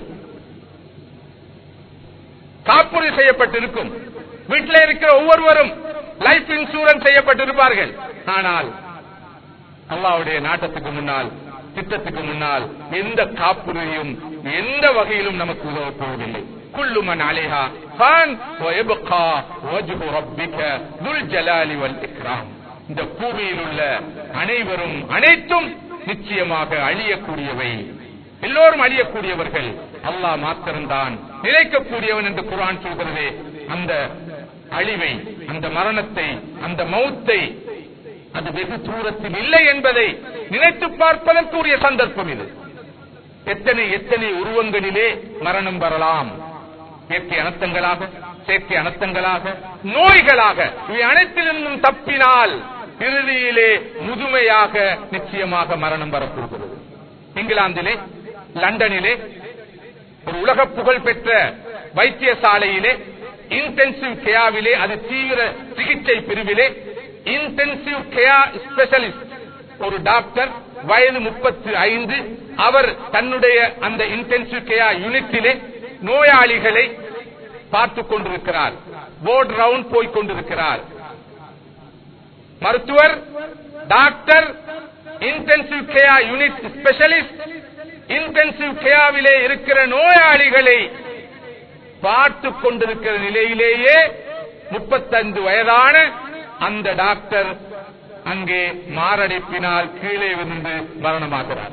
S2: காப்புறுதி செய்யப்பட்டிருக்கும் வீட்டில் இருக்கிற ஒவ்வொருவரும் லைஃப் இன்சூரன்ஸ் செய்யப்பட்டிருப்பார்கள் ஆனால் அல்லாவுடைய நாட்டத்துக்கு முன்னால் திட்டத்துக்கு முன்னால் எந்த காப்புறுதியும் எந்த வகையிலும் நமக்கு உதவப் போவதில்லை كل من عليها فان ويبقى وجه ربك ذو الجلال والإكرام இந்த பூமியில் உள்ள அனைவரும் அனைத்தும் நிச்சயமாக அழியக்கூடியவை எல்லோரும் அழியக்கூடியவர்கள் அல்லாஹ் மாத்திரம்தான் நிலைக்கக்கூடியவன் என்று குரான் சொல்கிறதே அந்த அழிவை அந்த மரணத்தை அந்த மௌத்தை அது வெகு தூரத்தில் இல்லை என்பதை நினைத்து பார்ப்பதற்குரிய சந்தர்ப்பம் இது எத்தனை எத்தனை உருவங்களிலே மரணம் வரலாம் இயற்கை அனர்த்தங்களாக செயற்கை அனர்த்தங்களாக நோய்களாக இவை அனைத்திலிருந்தும் தப்பினால் இறுதியிலே முதுமையாக நிச்சயமாக மரணம் வரப்போகிறது இங்கிலாந்திலே லண்டனிலே ஒரு உலக புகழ் பெற்ற வைத்தியசாலையிலே இன்டென்சிவ் கேயாவிலே அது தீவிர சிகிச்சை பிரிவிலே இன்டென்சிவ் கேயா ஸ்பெஷலிஸ்ட் ஒரு டாக்டர் வயது முப்பத்தி ஐந்து அவர் தன்னுடைய அந்த இன்டென்சிவ் கேயா யூனிட்டிலே நோயாளிகளை பார்த்துக் கொண்டிருக்கிறார் போர்டு ரவுண்ட் போய் கொண்டிருக்கிறார் மருத்துவர் doctor intensive care unit specialist intensive கேயாவிலே இருக்கிற நோயாளிகளை பார்த்து கொண்டிருக்கிற நிலையிலேயே முப்பத்தைந்து வயதான அந்த டாக்டர் அங்கே மாரடைப்பினால் கீழே விழுந்து மரணமாகிறார்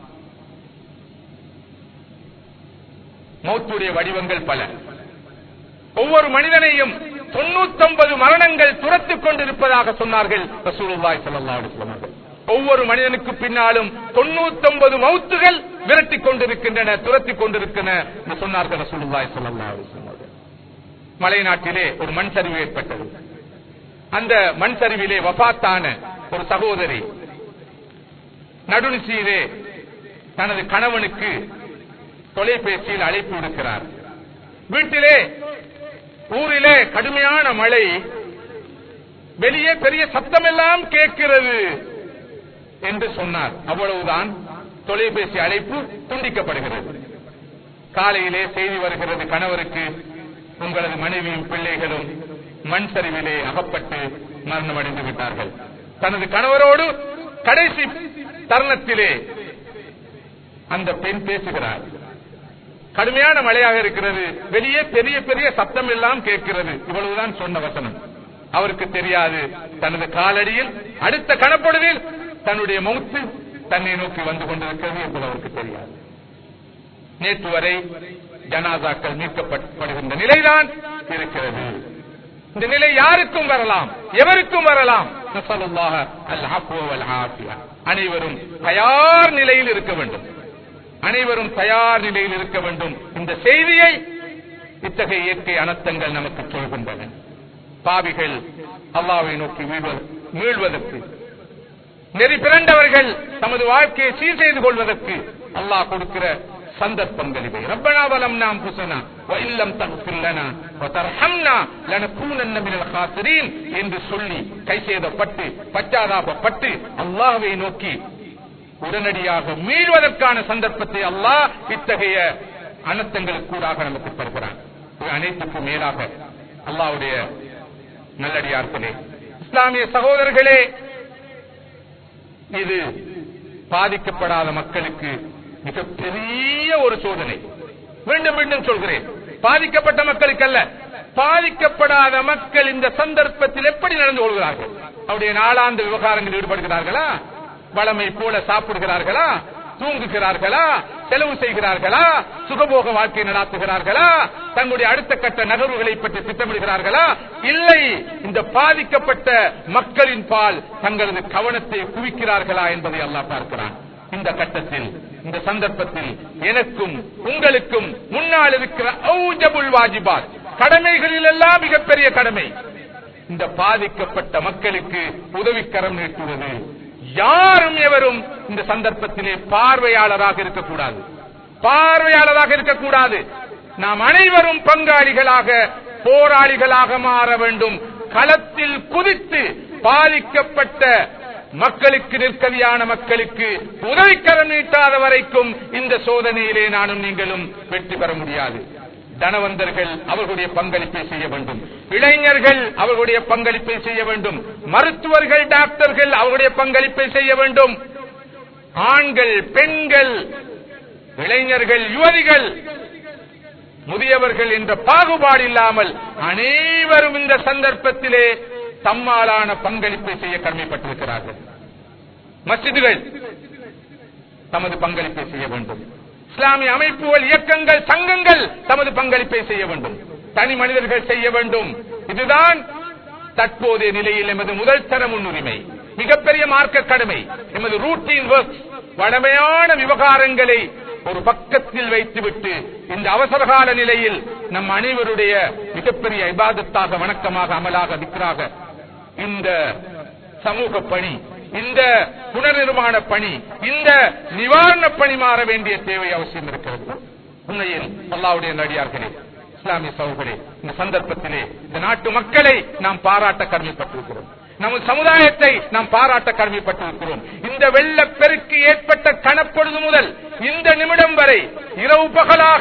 S2: மௌத்துடைய வடிவங்கள் பல ஒவ்வொரு மனிதனையும் தொண்ணூத்தொன்பது மரணங்கள் துரத்துக் கொண்டிருப்பதாக சொன்னார்கள் ரசூலுல்லாஹி ஸல்லல்லாஹு அலைஹி வஸல்லம் ஒவ்வொரு மனிதனுக்கு பின்னாலும் தொண்ணூத்தொன்பது மௌத்துகள் விரட்டிக் கொண்டிருக்கின்றன துரத்திக் கொண்டிருக்கின்றன என்று சொன்னார்கள் ரசூலுல்லாஹி ஸல்லல்லாஹு அலைஹி வஸல்லம் மலை நாட்டிலே ஒரு மண் சரிவு ஏற்பட்டது அந்த மண் சரிவிலே வபாத்தான ஒரு சகோதரி நடுநிசையிலே தனது கணவனுக்கு தொலைபேசியில் அழைப்பு விடுக்கிறார் வீட்டிலே ஊரிலே கடுமையான மழை வெளியே பெரிய சத்தமெல்லாம் கேட்கிறது என்று சொன்னார் அவ்வளவுதான் தொலைபேசி அழைப்பு துண்டிக்கப்படுகிறது காலையிலே செய்தி வருகிறது கணவருக்கு உங்களது மனைவியும் பிள்ளைகளும் மண் சரிவிலே அகப்பட்டு மரணமடைந்து விட்டார்கள் தனது கணவரோடு கடைசி தருணத்திலே அந்த பெண் பேசுகிறார் கடுமையான மழையாக இருக்கிறது வெளியே பெரிய பெரிய சத்தம் எல்லாம் கேட்கிறது இவ்வளவுதான் சொன்ன வசனம் அவருக்கு தெரியாது தனது காலடியில் அடுத்த கணப்படுதில் தன்னுடைய மௌத்து தன்னை நோக்கி வந்து கொண்டிருக்கிறது என்பது அவருக்கு தெரியாது நேற்று வரை ஜனாதாக்கள் மீட்கப்படுகின்ற நிலைதான் இருக்கிறது இந்த நிலை யாருக்கும் வரலாம் எவருக்கும் வரலாம் நஸலுல்லாஹ அல் அஃப்வ வல் ஆஃபியா. அனைவரும் தயார் நிலையில் இருக்க வேண்டும் அனைவரும் தயார் நிலையில் இருக்க வேண்டும் இந்த செய்தியை இத்தகைய இயற்கை அனர்த்தங்கள் நமக்கு சொல்கின்றன பாவிகள் அல்லாவை நோக்கி மீள்வ- மீள்வதற்கு நெறி பிறண்டவர்கள் தமது வாழ்க்கையை சீர் செய்து கொள்வதற்கு அல்லாஹ் கொடுக்கிற சந்தர்ப்பங்கள் இவை ரப்பனா வலம் நாம் புசனா இல்லம் தகுலனா வதர்ஹம்னா லனகூனன்ன மினல் காசிரீன் என்று சொல்லி கை செய்தப்பட்டு பச்சாதாபப்பட்டு அல்லாஹ்வை நோக்கி உடனடியாக மீள்வதற்கான சந்தர்ப்பத்தை அல்லாஹ் இத்தகைய அனர்த்தங்களுக்கு கூடாக நமக்கு தருகிறான் இது அனைத்துக்கும் மேலாக அல்லாஹ்வுடைய நல்லடியார்களே இஸ்லாமிய சகோதரர்களே இது பாதிக்கப்படாத மக்களுக்கு மிகப்பெரிய ஒரு சோதனை மீண்டும் மீண்டும் சொல்கிறேன் பாதிக்கப்பட்ட மக்களுக்கு அல்ல பாதிக்கப்படாத மக்கள் இந்த சந்தர்ப்பத்தில் எப்படி நடந்து கொள்கிறார்கள் அவருடைய நாளாந்த விவகாரங்களில் ஈடுபடுகிறார்களா வளமை போல சாப்பிடுகிறார்களா தூங்குகிறார்களா செலவு செய்கிறார்களா சுகபோக வாழ்க்கை நடாத்துகிறார்களா தங்களுடைய அடுத்த கட்ட நகர்வுகளை பற்றி திட்டமிடுகிறார்களா இல்லை இந்த பாதிக்கப்பட்ட மக்களின் பால் தங்களது கவனத்தை குவிக்கிறார்களா என்பதை அல்லாஹ் பார்க்கிறான் இந்த கட்டத்தில் இந்த சந்தர்ப்பத்தில் எனக்கும் உங்களுக்கும் முன்னால் இருக்கிற ஔஜபுல் வாஜிபாத் கடமைகளில் எல்லாம் மிகப்பெரிய கடமை இந்த பாதிக்கப்பட்ட மக்களுக்கு உதவிக்கரம் நீட்டுவது யாரும் எவரும் இந்த சந்தர்ப்பத்திலே பார்வையாளராக இருக்கக்கூடாது பார்வையாளராக இருக்கக்கூடாது நாம் அனைவரும் பங்காளிகளாக போராளிகளாக மாற வேண்டும் களத்தில் குதித்து பாதிக்கப்பட்ட மக்களுக்கு நிற்கதியான மக்களுக்கு உதவிக்கரம் நீட்டாத வரைக்கும் இந்த சோதனையிலே நானும் நீங்களும் வெற்றி பெற முடியாது தனவந்தர்கள் அவர்களுடைய பங்களிப்பை செய்ய வேண்டும் இளைஞர்கள் அவர்களுடைய பங்களிப்பை செய்ய வேண்டும் மருத்துவர்கள் டாக்டர்கள் அவர்களுடைய பங்களிப்பை செய்ய வேண்டும் ஆண்கள் பெண்கள் இளைஞர்கள் யுவதிகள் முதியவர்கள் என்ற பாகுபாடு இல்லாமல் அனைவரும் இந்த சந்தர்ப்பத்திலே தம்மாலான பங்களிப்பை செய்ய கடமைப்பட்டிருக்கிறார்கள் மஸ்ஜிதுகள் தமது பங்களிப்பை செய்ய வேண்டும் இஸ்லாமிய அமைப்புகள் இயக்கங்கள் சங்கங்கள் தமது பங்களிப்பை செய்ய வேண்டும் தனி மனிதர்கள் செய்ய வேண்டும் இதுதான் தற்போதைய நிலையில் எமது முதல் தர முன்னுரிமை மிகப்பெரிய மார்க்க கடமை எமது ரூட்டீன் ஒர்க் வடமையான விவகாரங்களை ஒரு பக்கத்தில் வைத்துவிட்டு இந்த அவசரகால நிலையில் நம் அனைவருடைய மிகப்பெரிய இபாதத்தாக வணக்கமாக அமலாக திக்ராக இந்த சமூக பணி இந்த புனர்நிர்மாண பணி இந்த நிவாரண பணி மாற வேண்டிய தேவை அவசியம் இருக்கிறது உண்மையில் அல்லாவுடைய நடிகார்களே இஸ்லாமிய சகோதரே இந்த சந்தர்ப்பத்திலே இந்த நாட்டு மக்களை நாம் பாராட்ட கடமைப்பட்டிருக்கிறோம் நமது சமுதாயத்தை நாம் பாராட்ட கடமைப்பட்டிருக்கிறோம் இந்த வெள்ளப்பெருக்கு ஏற்பட்ட கணப்பொழுது முதல் இந்த நிமிடம் வரை இரவு பகலாக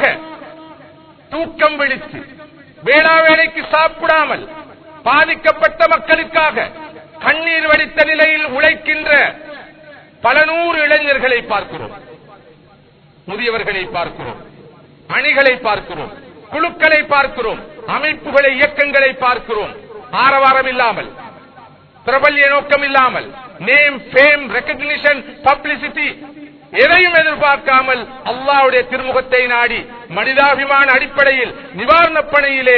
S2: தூக்கம் விழித்து வேளா வேலைக்கு சாப்பிடாமல் பாதிக்கப்பட்ட மக்களுக்காக கண்ணீர் வடித்த நிலையில் உழைக்கின்ற பல நூறு இளைஞர்களை பார்க்கிறோம் முதியவர்களை பார்க்கிறோம் அணிகளை பார்க்கிறோம் குழுக்களை பார்க்கிறோம் அமைப்புகளை இயக்கங்களை பார்க்கிறோம் ஆரவாரம் இல்லாமல் பிரபல்ய நோக்கம் இல்லாமல் நேம் ஃபேம் ரெக்கக்னிஷன் பப்ளிசிட்டி எதையும் எதிர்பார்க்காமல் அல்லாவுடைய திருமுகத்தை நாடி மனிதாபிமான அடிப்படையில் நிவாரணப் பணியிலே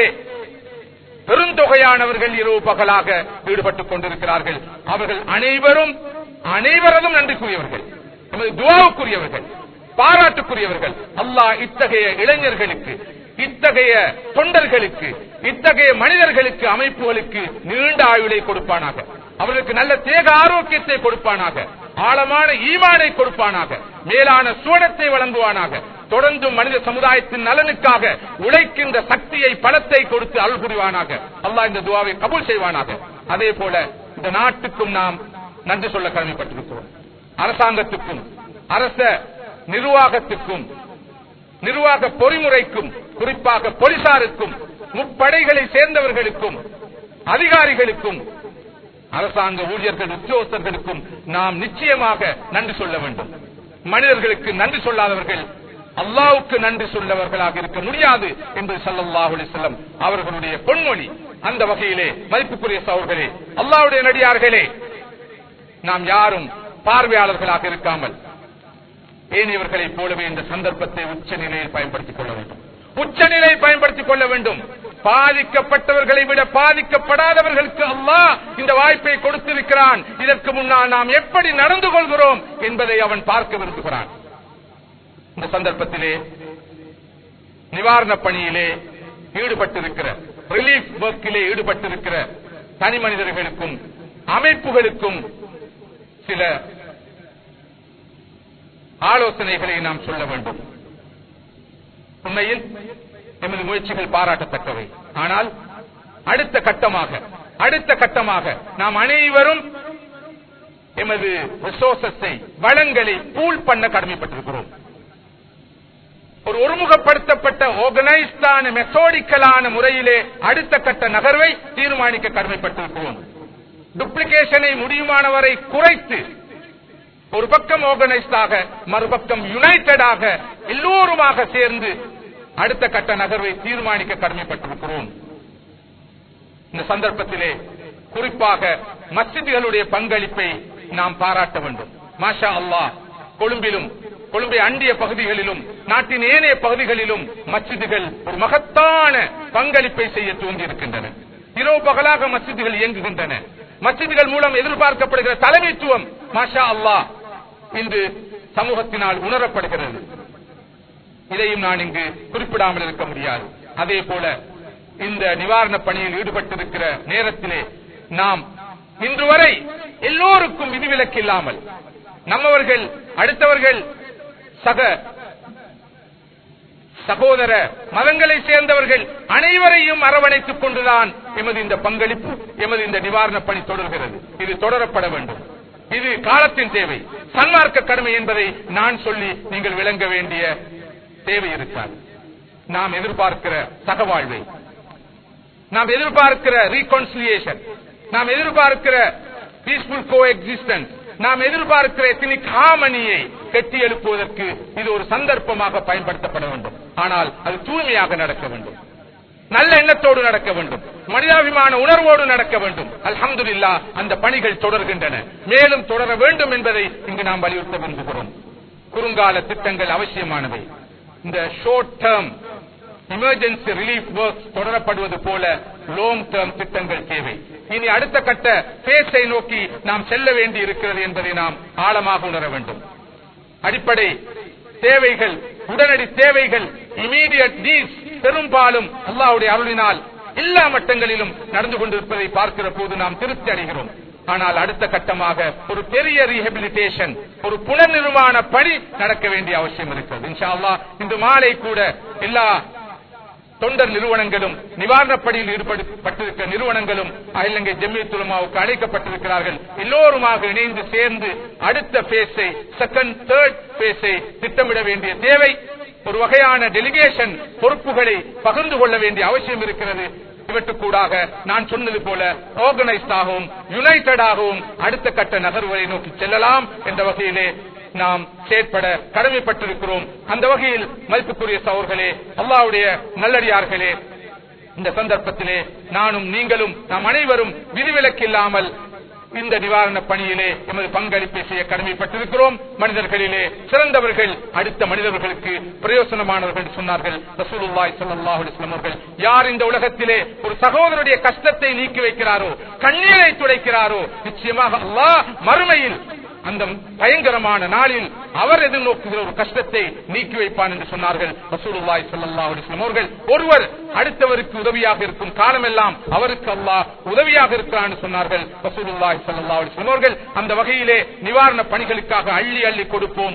S2: பெருந்தொகையானவர்கள் இரவு பகலாக ஈடுபட்டுக் கொண்டிருக்கிறார்கள் அவர்கள் அனைவரும் அனைவரதும் நன்றிக்குரியவர்கள் நமது துவாவுக்குரியவர்கள் பாராட்டுக்குரியவர்கள் அல்லாஹ் இத்தகைய இளைஞர்களுக்கு இத்தகைய தொண்டர்களுக்கு இத்தகைய மனிதர்களுக்கு அமைப்புகளுக்கு நீண்ட ஆயுளை கொடுப்பானாக அவர்களுக்கு நல்ல தேக ஆரோக்கியத்தை கொடுப்பானாக ஆழமான ஈமானை கொடுப்பானாக மேலான சூழத்தை வழங்குவானாக தொடர்ந்து மனித சமுதாயத்தின் நலனுக்காக உழைக்கின்ற சக்தியை பலத்தை கொடுத்து அருள் புரிவானாக அல்லாஹ் இந்த துவாவை கபூல் செய்வானாக அதே போல இந்த நாட்டுக்கும் நாம் நன்றி சொல்ல கடமைப்பட்டிருக்கிறோம் அரசாங்கத்துக்கும் அரச நிர்வாகத்துக்கும் நிர்வாக பொறிமுறைக்கும் குறிப்பாக போலீசாருக்கும் முப்படைகளை சேர்ந்தவர்களுக்கும் அதிகாரிகளுக்கும் அரசாங்க ஊழியர்கள் உத்தியோகஸ்தர்களுக்கும் நாம் நிச்சயமாக நன்றி சொல்ல வேண்டும் மனிதர்களுக்கு நன்றி சொல்லாதவர்கள் அல்லாவுக்கு நன்றி சொல்லவர்களாக இருக்க முடியாது என்று சல்லல்லாஹு அலைஹி வஸல்லம் அவர்களுடைய பொன்மொழி அந்த வகையிலே மதிப்புக்குரிய சகோதரர்களே அல்லாஹ்வுடைய நடிகார்களே நாம் யாரும் பார்வையாளர்களாக இருக்காமல் ஏனையவர்களைப் போலவே இந்த சந்தர்ப்பத்தை உச்ச நிலையில் பயன்படுத்திக் கொள்ள வேண்டும் உச்சநிலை பயன்படுத்திக் கொள்ள வேண்டும் பாதிக்கப்பட்டவர்களை விட பாதிக்கப்படாதவர்களுக்கு அல்லாஹ் இந்த வாய்ப்பை கொடுத்திருக்கிறான் இதற்கு முன்னால் நாம் எப்படி நடந்து கொள்கிறோம் என்பதை அவன் பார்க்க விரும்புகிறான் இந்த சந்தர்ப்பத்திலே நிவாரண பணியிலே ஈடுபட்டிருக்கிற ரிலீஃப் ஒர்க்கிலே ஈடுபட்டிருக்கிற தனி மனிதர்களுக்கும் அமைப்புகளுக்கும் சில ஆலோசனைகளை நாம் சொல்ல வேண்டும் உண்மையில் எமது முயற்சிகள் பாராட்டத்தக்கவை ஆனால் அடுத்த கட்டமாக அடுத்த கட்டமாக நாம் அனைவரும் எமது ரிசோர்சஸை வளங்களை பூல் பண்ண கடமைப்பட்டிருக்கிறோம் ஒரு ஒருமுகப்படுத்தப்பட்ட ஆர்கனைஸ்டான மெத்தோடிக்கலான முறையிலே அடுத்த கட்ட நகர்வை தீர்மானிக்க கடமைப்பட்டிருக்கிறோம் டுப்ளிகேஷனை முடியுமானவரை குறைத்து ஒரு பக்கம் ஆர்கனைஸ்டாக மறுபக்கம் யுனைடெடாக எல்லோருமாக சேர்ந்து அடுத்த கட்ட நகர்வை தீர்மானிக்க கடமைப்பட்டிருக்கிறோம் இந்த சந்தர்ப்பத்திலே குறிப்பாக மஸ்ஜிதுகளுடைய பங்களிப்பை நாம் பாராட்ட வேண்டும் மாஷா அல்லாஹ் கொழும்பிலும் கொழும்பை அண்டிய பகுதிகளிலும் நாட்டின் ஏனைய பகுதிகளிலும் மஸ்ஜிதுகள் ஒரு மகத்தான பங்களிப்பை செய்ய தூங்கியிருக்கின்றன இரவு பகலாக மஸ்ஜிதுகள் இயங்குகின்றன மஸ்ஜிதுகள் மூலம் எதிர்பார்க்கப்படுகிற தலைமைத்துவம் மாஷா அல்லாஹ் இன்று சமூகத்தினால் உணரப்படுகிறது இதையும் நான் இங்கு குறிப்பிடாமல் இருக்க முடியாது அதே போல இந்த நிவாரண பணியில் ஈடுபட்டிருக்கிற நேரத்திலே நாம் இன்று வரை எல்லோருக்கும் விதிவிலக்கு இல்லாமல் நம்மவர்கள் அடுத்தவர்கள் சக சகோதர மதங்களை சேர்ந்தவர்கள் அனைவரையும் அரவணைத்துக் கொண்டுதான் எமது இந்த பங்களிப்பு எமது இந்த நிவாரண பணி தொடர்கிறது இது தொடரப்பட வேண்டும் இது காலத்தின் தேவை சன்மார்க்க கடமை என்பதை நான் சொல்லி நீங்கள் விளங்க வேண்டிய தேவை இருக்காது நாம் எதிர்பார்க்கிற சகவாழ்வை நாம் எதிர்பார்க்கிற ரீகன்சிலியேஷன் நாம் எதிர்பார்க்கிற பீஸ்ஃபுல் கோ எக்ஸிஸ்டன்ஸ் நாம் எதிர்பார்க்கிற எத்தனிக் ஹாமனியை கட்டி எழுப்புவதற்கு இது ஒரு சந்தர்ப்பமாக பயன்படுத்தப்பட வேண்டும் ஆனால் அது தூய்மையாக நடக்க வேண்டும் நல்ல எண்ணத்தோடு நடக்க வேண்டும் மனிதாபிமான உணர்வோடு நடக்க வேண்டும் அல்ஹம்துலில்லா அந்த பணிகள் தொடர்கின்றன மேலும் தொடர வேண்டும் என்பதை இங்கு நாம் வலியுறுத்த விரும்புகிறோம் குறுங்கால திட்டங்கள் அவசியமானவை இந்த short term emergency relief works தொடரப்படுவது போல லாங் டேர்ம் திட்டங்கள் தேவை இனி அடுத்த கட்ட பேச்சை நோக்கி நாம் செல்ல வேண்டி இருக்கிறது என்பதை நாம் ஆழமாக உணர வேண்டும் அடிப்படை தேவைகள் உடனடி தேவைகள் இமீடியட் நீட்ஸ் பெரும்பாலும் அல்லாஹ்வுடைய அருளினால் எல்லா மட்டங்களிலும் நடந்து கொண்டிருப்பதை பார்க்கிற போது நாம் திருப்தி அடைகிறோம் ஆனால் அடுத்த கட்டமாக ஒரு பெரிய ரீஹபிலிட்டேஷன் ஒரு புனர்நிர்மாண பணி நடக்க வேண்டிய அவசியம் இருக்கிறது இன்ஷா அல்லாஹ் இன்று மாலை கூட எல்லா தொண்டர் நிறுவனங்களும் நிவாரணப் பணியில் ஈடுபட்டிருக்கிற நிறுவனங்களும் அகிலங்கை ஜெமியத்துலமாவுக்கு அழைக்கப்பட்டிருக்கிறார்கள் எல்லோருமாக இணைந்து சேர்ந்து அடுத்த பேஸை செகண்ட் தேர்ட் பேஸை திட்டமிட வேண்டிய தேவை ஒரு வகையான டெலிகேஷன் பொறுப்புகளை பகிர்ந்து கொள்ள வேண்டிய அவசியம் இருக்கிறது இவற்றுக்கூடாக நான் சொன்னது போல ஆர்கனைஸ்ட் ஆகவும் யுனைடெட் ஆகவும் அடுத்த கட்ட நகர்வுகளை நோக்கி செல்லலாம் என்ற வகையிலே நாம் செயற்பட கடமைப்பட்டிருக்கிறோம் அந்த வகையில் மதிப்புக்குரிய சகோர்களே அல்லாவுடைய நல்லடியார்களே இந்த சந்தர்ப்பத்திலே நானும் நீங்களும் நாம் அனைவரும் விதிவிலக்கில்லாமல் இந்த நிவாரண பணியிலே எமது பங்களிப்பை செய்ய கடமைப்பட்டிருக்கிறோம் மனிதர்களிலே சிறந்தவர்கள் அடுத்த மனிதர்களுக்கு பிரயோசனமானவர்கள் சொன்னார்கள் ரசூலுல்லாஹி ஸல்லல்லாஹு அலைஹி வஸல்லம் அவர்கள் யார் இந்த உலகத்திலே ஒரு சகோதரருடைய கஷ்டத்தை நீக்கி வைக்கிறாரோ கண்ணீரை துடைக்கிறாரோ நிச்சயமாக அல்லாஹ் மறுமையில் அந்த பயங்கரமான நாளில் அவர் எதிர்நோக்குகிற ஒரு கஷ்டத்தை நீக்கி வைப்பான் என்று சொன்னார்கள் ரசூலுல்லாஹி ஸல்லல்லாஹு அலைஹி வஸல்லம் அவர்கள் ஒருவர் அடுத்தவருக்கு உதவியாக இருக்கும் காலமெல்லாம் அவருக்கு அல்லாஹ் உதவியாக இருக்கிறான் என்று சொன்னார்கள் ரசூலுல்லாஹி ஸல்லல்லாஹு அலைஹி வஸல்லம் அவர்கள் அந்த வகையிலே நிவாரண பணிகளுக்காக அள்ளி அள்ளி கொடுப்போம்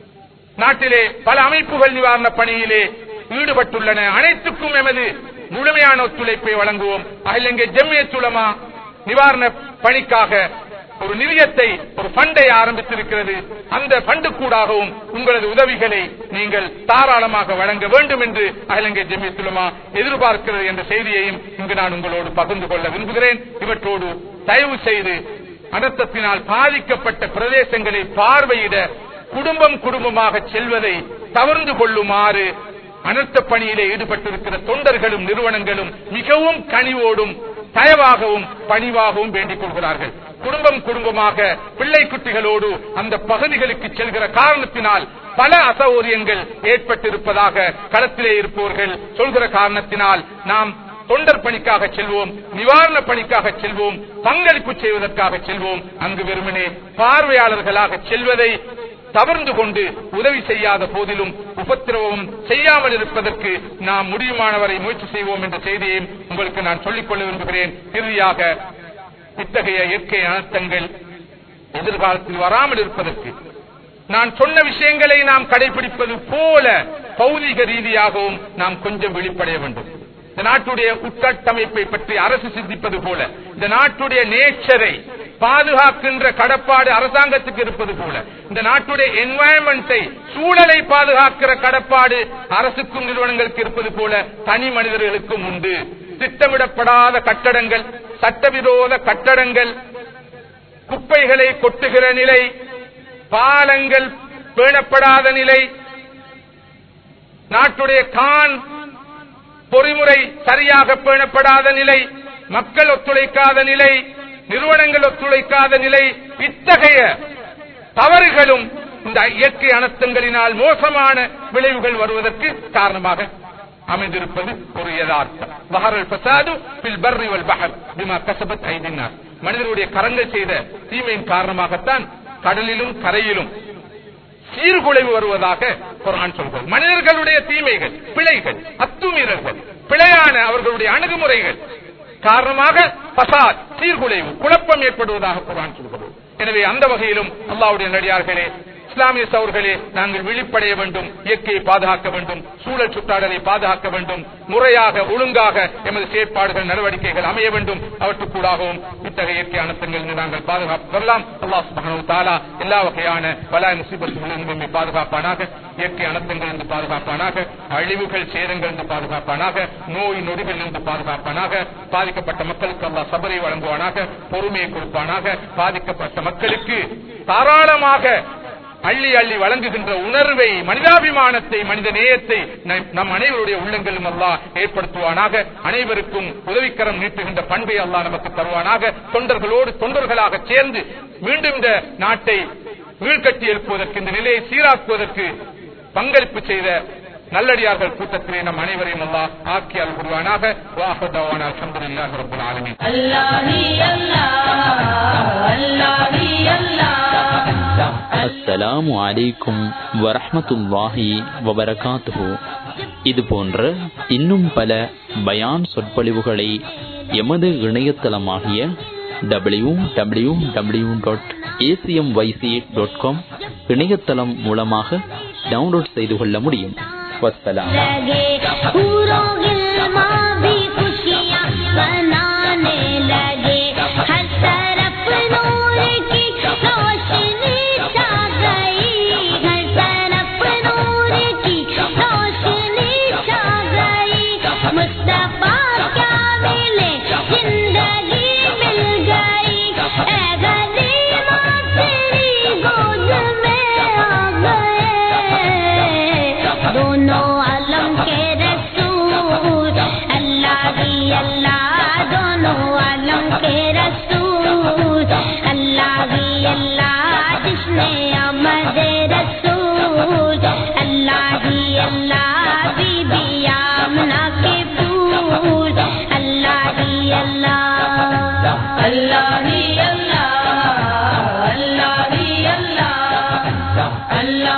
S2: நாட்டிலே பல அமைப்புகள் நிவாரண பணியிலே ஈடுபட்டுள்ளன அனைத்துக்கும் எமது முழுமையான ஒத்துழைப்பை வழங்குவோம் அகிலங்கை ஜெம்மியத் உலமா நிவாரண பணிக்காக ஒரு நிதியத்தை ஒரு ஃபண்டை ஆரம்பித்திருக்கிறது அந்த ஃபண்டு கூடாகவும் உங்களது உதவிகளை நீங்கள் தாராளமாக வழங்க வேண்டும் என்று அகிலங்கை ஜெமியத்துலமா எதிர்பார்க்கிறது என்ற செய்தியையும் இங்கு நான் உங்களோடு பகிர்ந்து கொள்ள விரும்புகிறேன் இவற்றோடு தயவு செய்து அனர்த்தத்தினால் பாதிக்கப்பட்ட பிரதேசங்களை பார்வையிட குடும்பம் குடும்பமாக செல்வதை தவிர்ந்து கொள்ளுமாறு அனர்த்த பணியிலே ஈடுபட்டிருக்கிற தொண்டர்களும் நிறுவனங்களும் மிகவும் கனிவோடும் தயவாகவும் பணிவாகவும் வேண்டிக் கொள்கிறார்கள் குடும்பம் குடும்பமாக பிள்ளை குட்டிகளோடு அந்த பகுதிகளுக்கு செல்கிற காரணத்தினால் பல அசௌகரியங்கள் ஏற்பட்டிருப்பதாக களத்திலே இருப்பவர்கள் சொல்கிற காரணத்தினால் நாம் தொண்டர் பணிக்காக செல்வோம் நிவாரண பணிக்காக செல்வோம் பங்களிப்பு செய்வதற்காக செல்வோம் அங்கு வெறுமனே பார்வையாளர்களாக செல்வதை தவர்ந்து கொண்டு உதவி செய்யாத போதிலும் உபத்திரவம் செய்யாமல் இருப்பதற்கு நாம் முடியுமானவரை முயற்சி செய்வோம் என்ற செய்தியையும் உங்களுக்கு நான் சொல்லிக் கொள்ள விரும்புகிறேன் இறுதியாக இத்தகைய இயற்கை அனர்த்தங்கள் எதிர்காலத்தில் வராமல் இருப்பதற்கு நான் சொன்ன விஷயங்களை நாம் கடைபிடிப்பது போல பௌதிக ரீதியாகவும் நாம் கொஞ்சம் வெளிப்படைய வேண்டும் இந்த நாட்டுடைய உட்கட்டமைப்பை பற்றி அரசு சிந்திப்பது போல இந்த நாட்டுடைய நேச்சரை பாதுகாக்கின்ற கடப்பாடு அரசாங்கத்துக்கு இருப்பது போல இந்த நாட்டுடைய என்வாயன்மெண்டை சூழலை பாதுகாக்கிற கடப்பாடு அரசுக்கும் நிறுவனங்களுக்கு இருப்பது போல தனி மனிதர்களுக்கும் உண்டு திட்டமிடப்படாத கட்டடங்கள் சட்டவிரோத கட்டடங்கள் குப்பைகளை கொட்டுகிற நிலை பாலங்கள் பேணப்படாத நிலை நாட்டுடைய கான் பொறிமுறை சரியாக பேணப்படாத நிலை மக்கள் ஒத்துழைக்காத நிலை நிறுவனங்கள் ஒத்துழைக்காத நிலை இத்தகைய தவறுகளும் இந்த இயற்கை அனர்த்தங்களினால் மோசமான விளைவுகள் வருவதற்கு காரணமாக அமைந்திருப்பது ஒரு யதார்த்தம் பஹரல் பசாது பில் பர்ரி வல் பஹர் பிமா கசபத் ஐதினார் மனிதருடைய கரங்கள் செய்த தீமையின் காரணமாகத்தான் கடலிலும் கரையிலும் சீர்குலைவு வருவதாக குரான் சொல்கிறது மனிதர்களுடைய தீமைகள் பிழைகள் அத்துமீறல்கள் பிழையான அவர்களுடைய அணுகுமுறைகள் காரணமாக பசாத் சீர்குலைவு குழப்பம் ஏற்படுவதாக குரான் சொல்கிறது எனவே அந்த வகையிலும் அல்லாவுடைய நடிகார்களே இஸ்லாமிய சவர்களே நாங்கள் விழிப்படைய வேண்டும் இயற்கையை பாதுகாக்க வேண்டும் சூழல் சுற்றாடலை பாதுகாக்க வேண்டும் முறையாக ஒழுங்காக எமது செயற்பாடுகள் நடவடிக்கைகள் அமைய வேண்டும் அவற்றுக்கூடாகவும் இத்தகைய இயற்கை அனர்த்தங்கள் நாங்கள் பாதுகாப்பு பெறலாம் அல்லாஹ் சுப்ஹானஹு தஆலா எல்லா வகையான பலாய் முசீபத்துகளிலிருந்து நம்மை பாதுகாப்பானாக இயற்கை அனர்த்தங்கள் இருந்து பாதுகாப்பானாக அழிவுகள் சேதங்கள் இருந்து பாதுகாப்பானாக நோய் நொடிகள் இருந்து பாதுகாப்பானாக பாதிக்கப்பட்ட மக்களுக்கு அல்லாஹ் சபரை வழங்குவானாக பொறுமையை கொடுப்பானாக பாதிக்கப்பட்ட மக்களுக்கு தாராளமாக அள்ளி அள்ளி வழங்குகின்ற உணர்வை மனிதாபிமானத்தை மனித நேயத்தை நம் அனைவருடைய உள்ளங்களும் அல்லாஹ் ஏற்படுத்துவானாக அனைவருக்கும் உதவிக்கரம் நீட்டுகின்ற பண்பை அல்லாஹ் நமக்கு தருவானாக தொண்டர்களோடு தொண்டர்களாக சேர்ந்து மீண்டும் இந்த நாட்டை வீழ்கட்டி எழுப்புவதற்கு இந்த நிலையை சீராக்குவதற்கு பங்களிப்பு செய்த நல்லடியார்கள் கூட்டத்திலே நம் அனைவரையும் அல்லாஹ் ஆக்கி அல் புரிவானாக வாஹதவான அல்ஹம்துலில்லாஹி ரப்பில் ஆலமீன்
S3: Allah hi Allah, Allah hi Allah.
S4: அஸ்ஸலாமு அலைக்கும் வரஹ்மத்துல்லாஹி வபரகாத்துஹு இது போன்ற இன்னும் பல பயான் சொற்பொழிவுகளை எமது இணையதளமாகிய W W W dot ACM YC dot com இணையதளம் மூலமாக டவுன்லோட் செய்து கொள்ள முடியும் வஸ்ஸலாம்
S3: लगे पूरों गिलमा भी खुशियाँ मनाने लगे हर तरफ नूर की रोशनी छा गई हर तरफ नूर की रोशनी छा गई मुस्तफा क्या मिले जिंदगी मिल गई ऐ गरीबा तेरी गोद में आ गए दोनों आलम के रसूल अल्लाह ही अल्लाह दोनों आलम के रसूल अल्लाह ही अल्लाह जिसने अमद रसूल अल्लाह ही अल्लाह बीबी आमना के फूल अल्लाह ही अल्लाह अल्लाह ही अल्लाह अल्लाह ही अल्लाह अल्लाह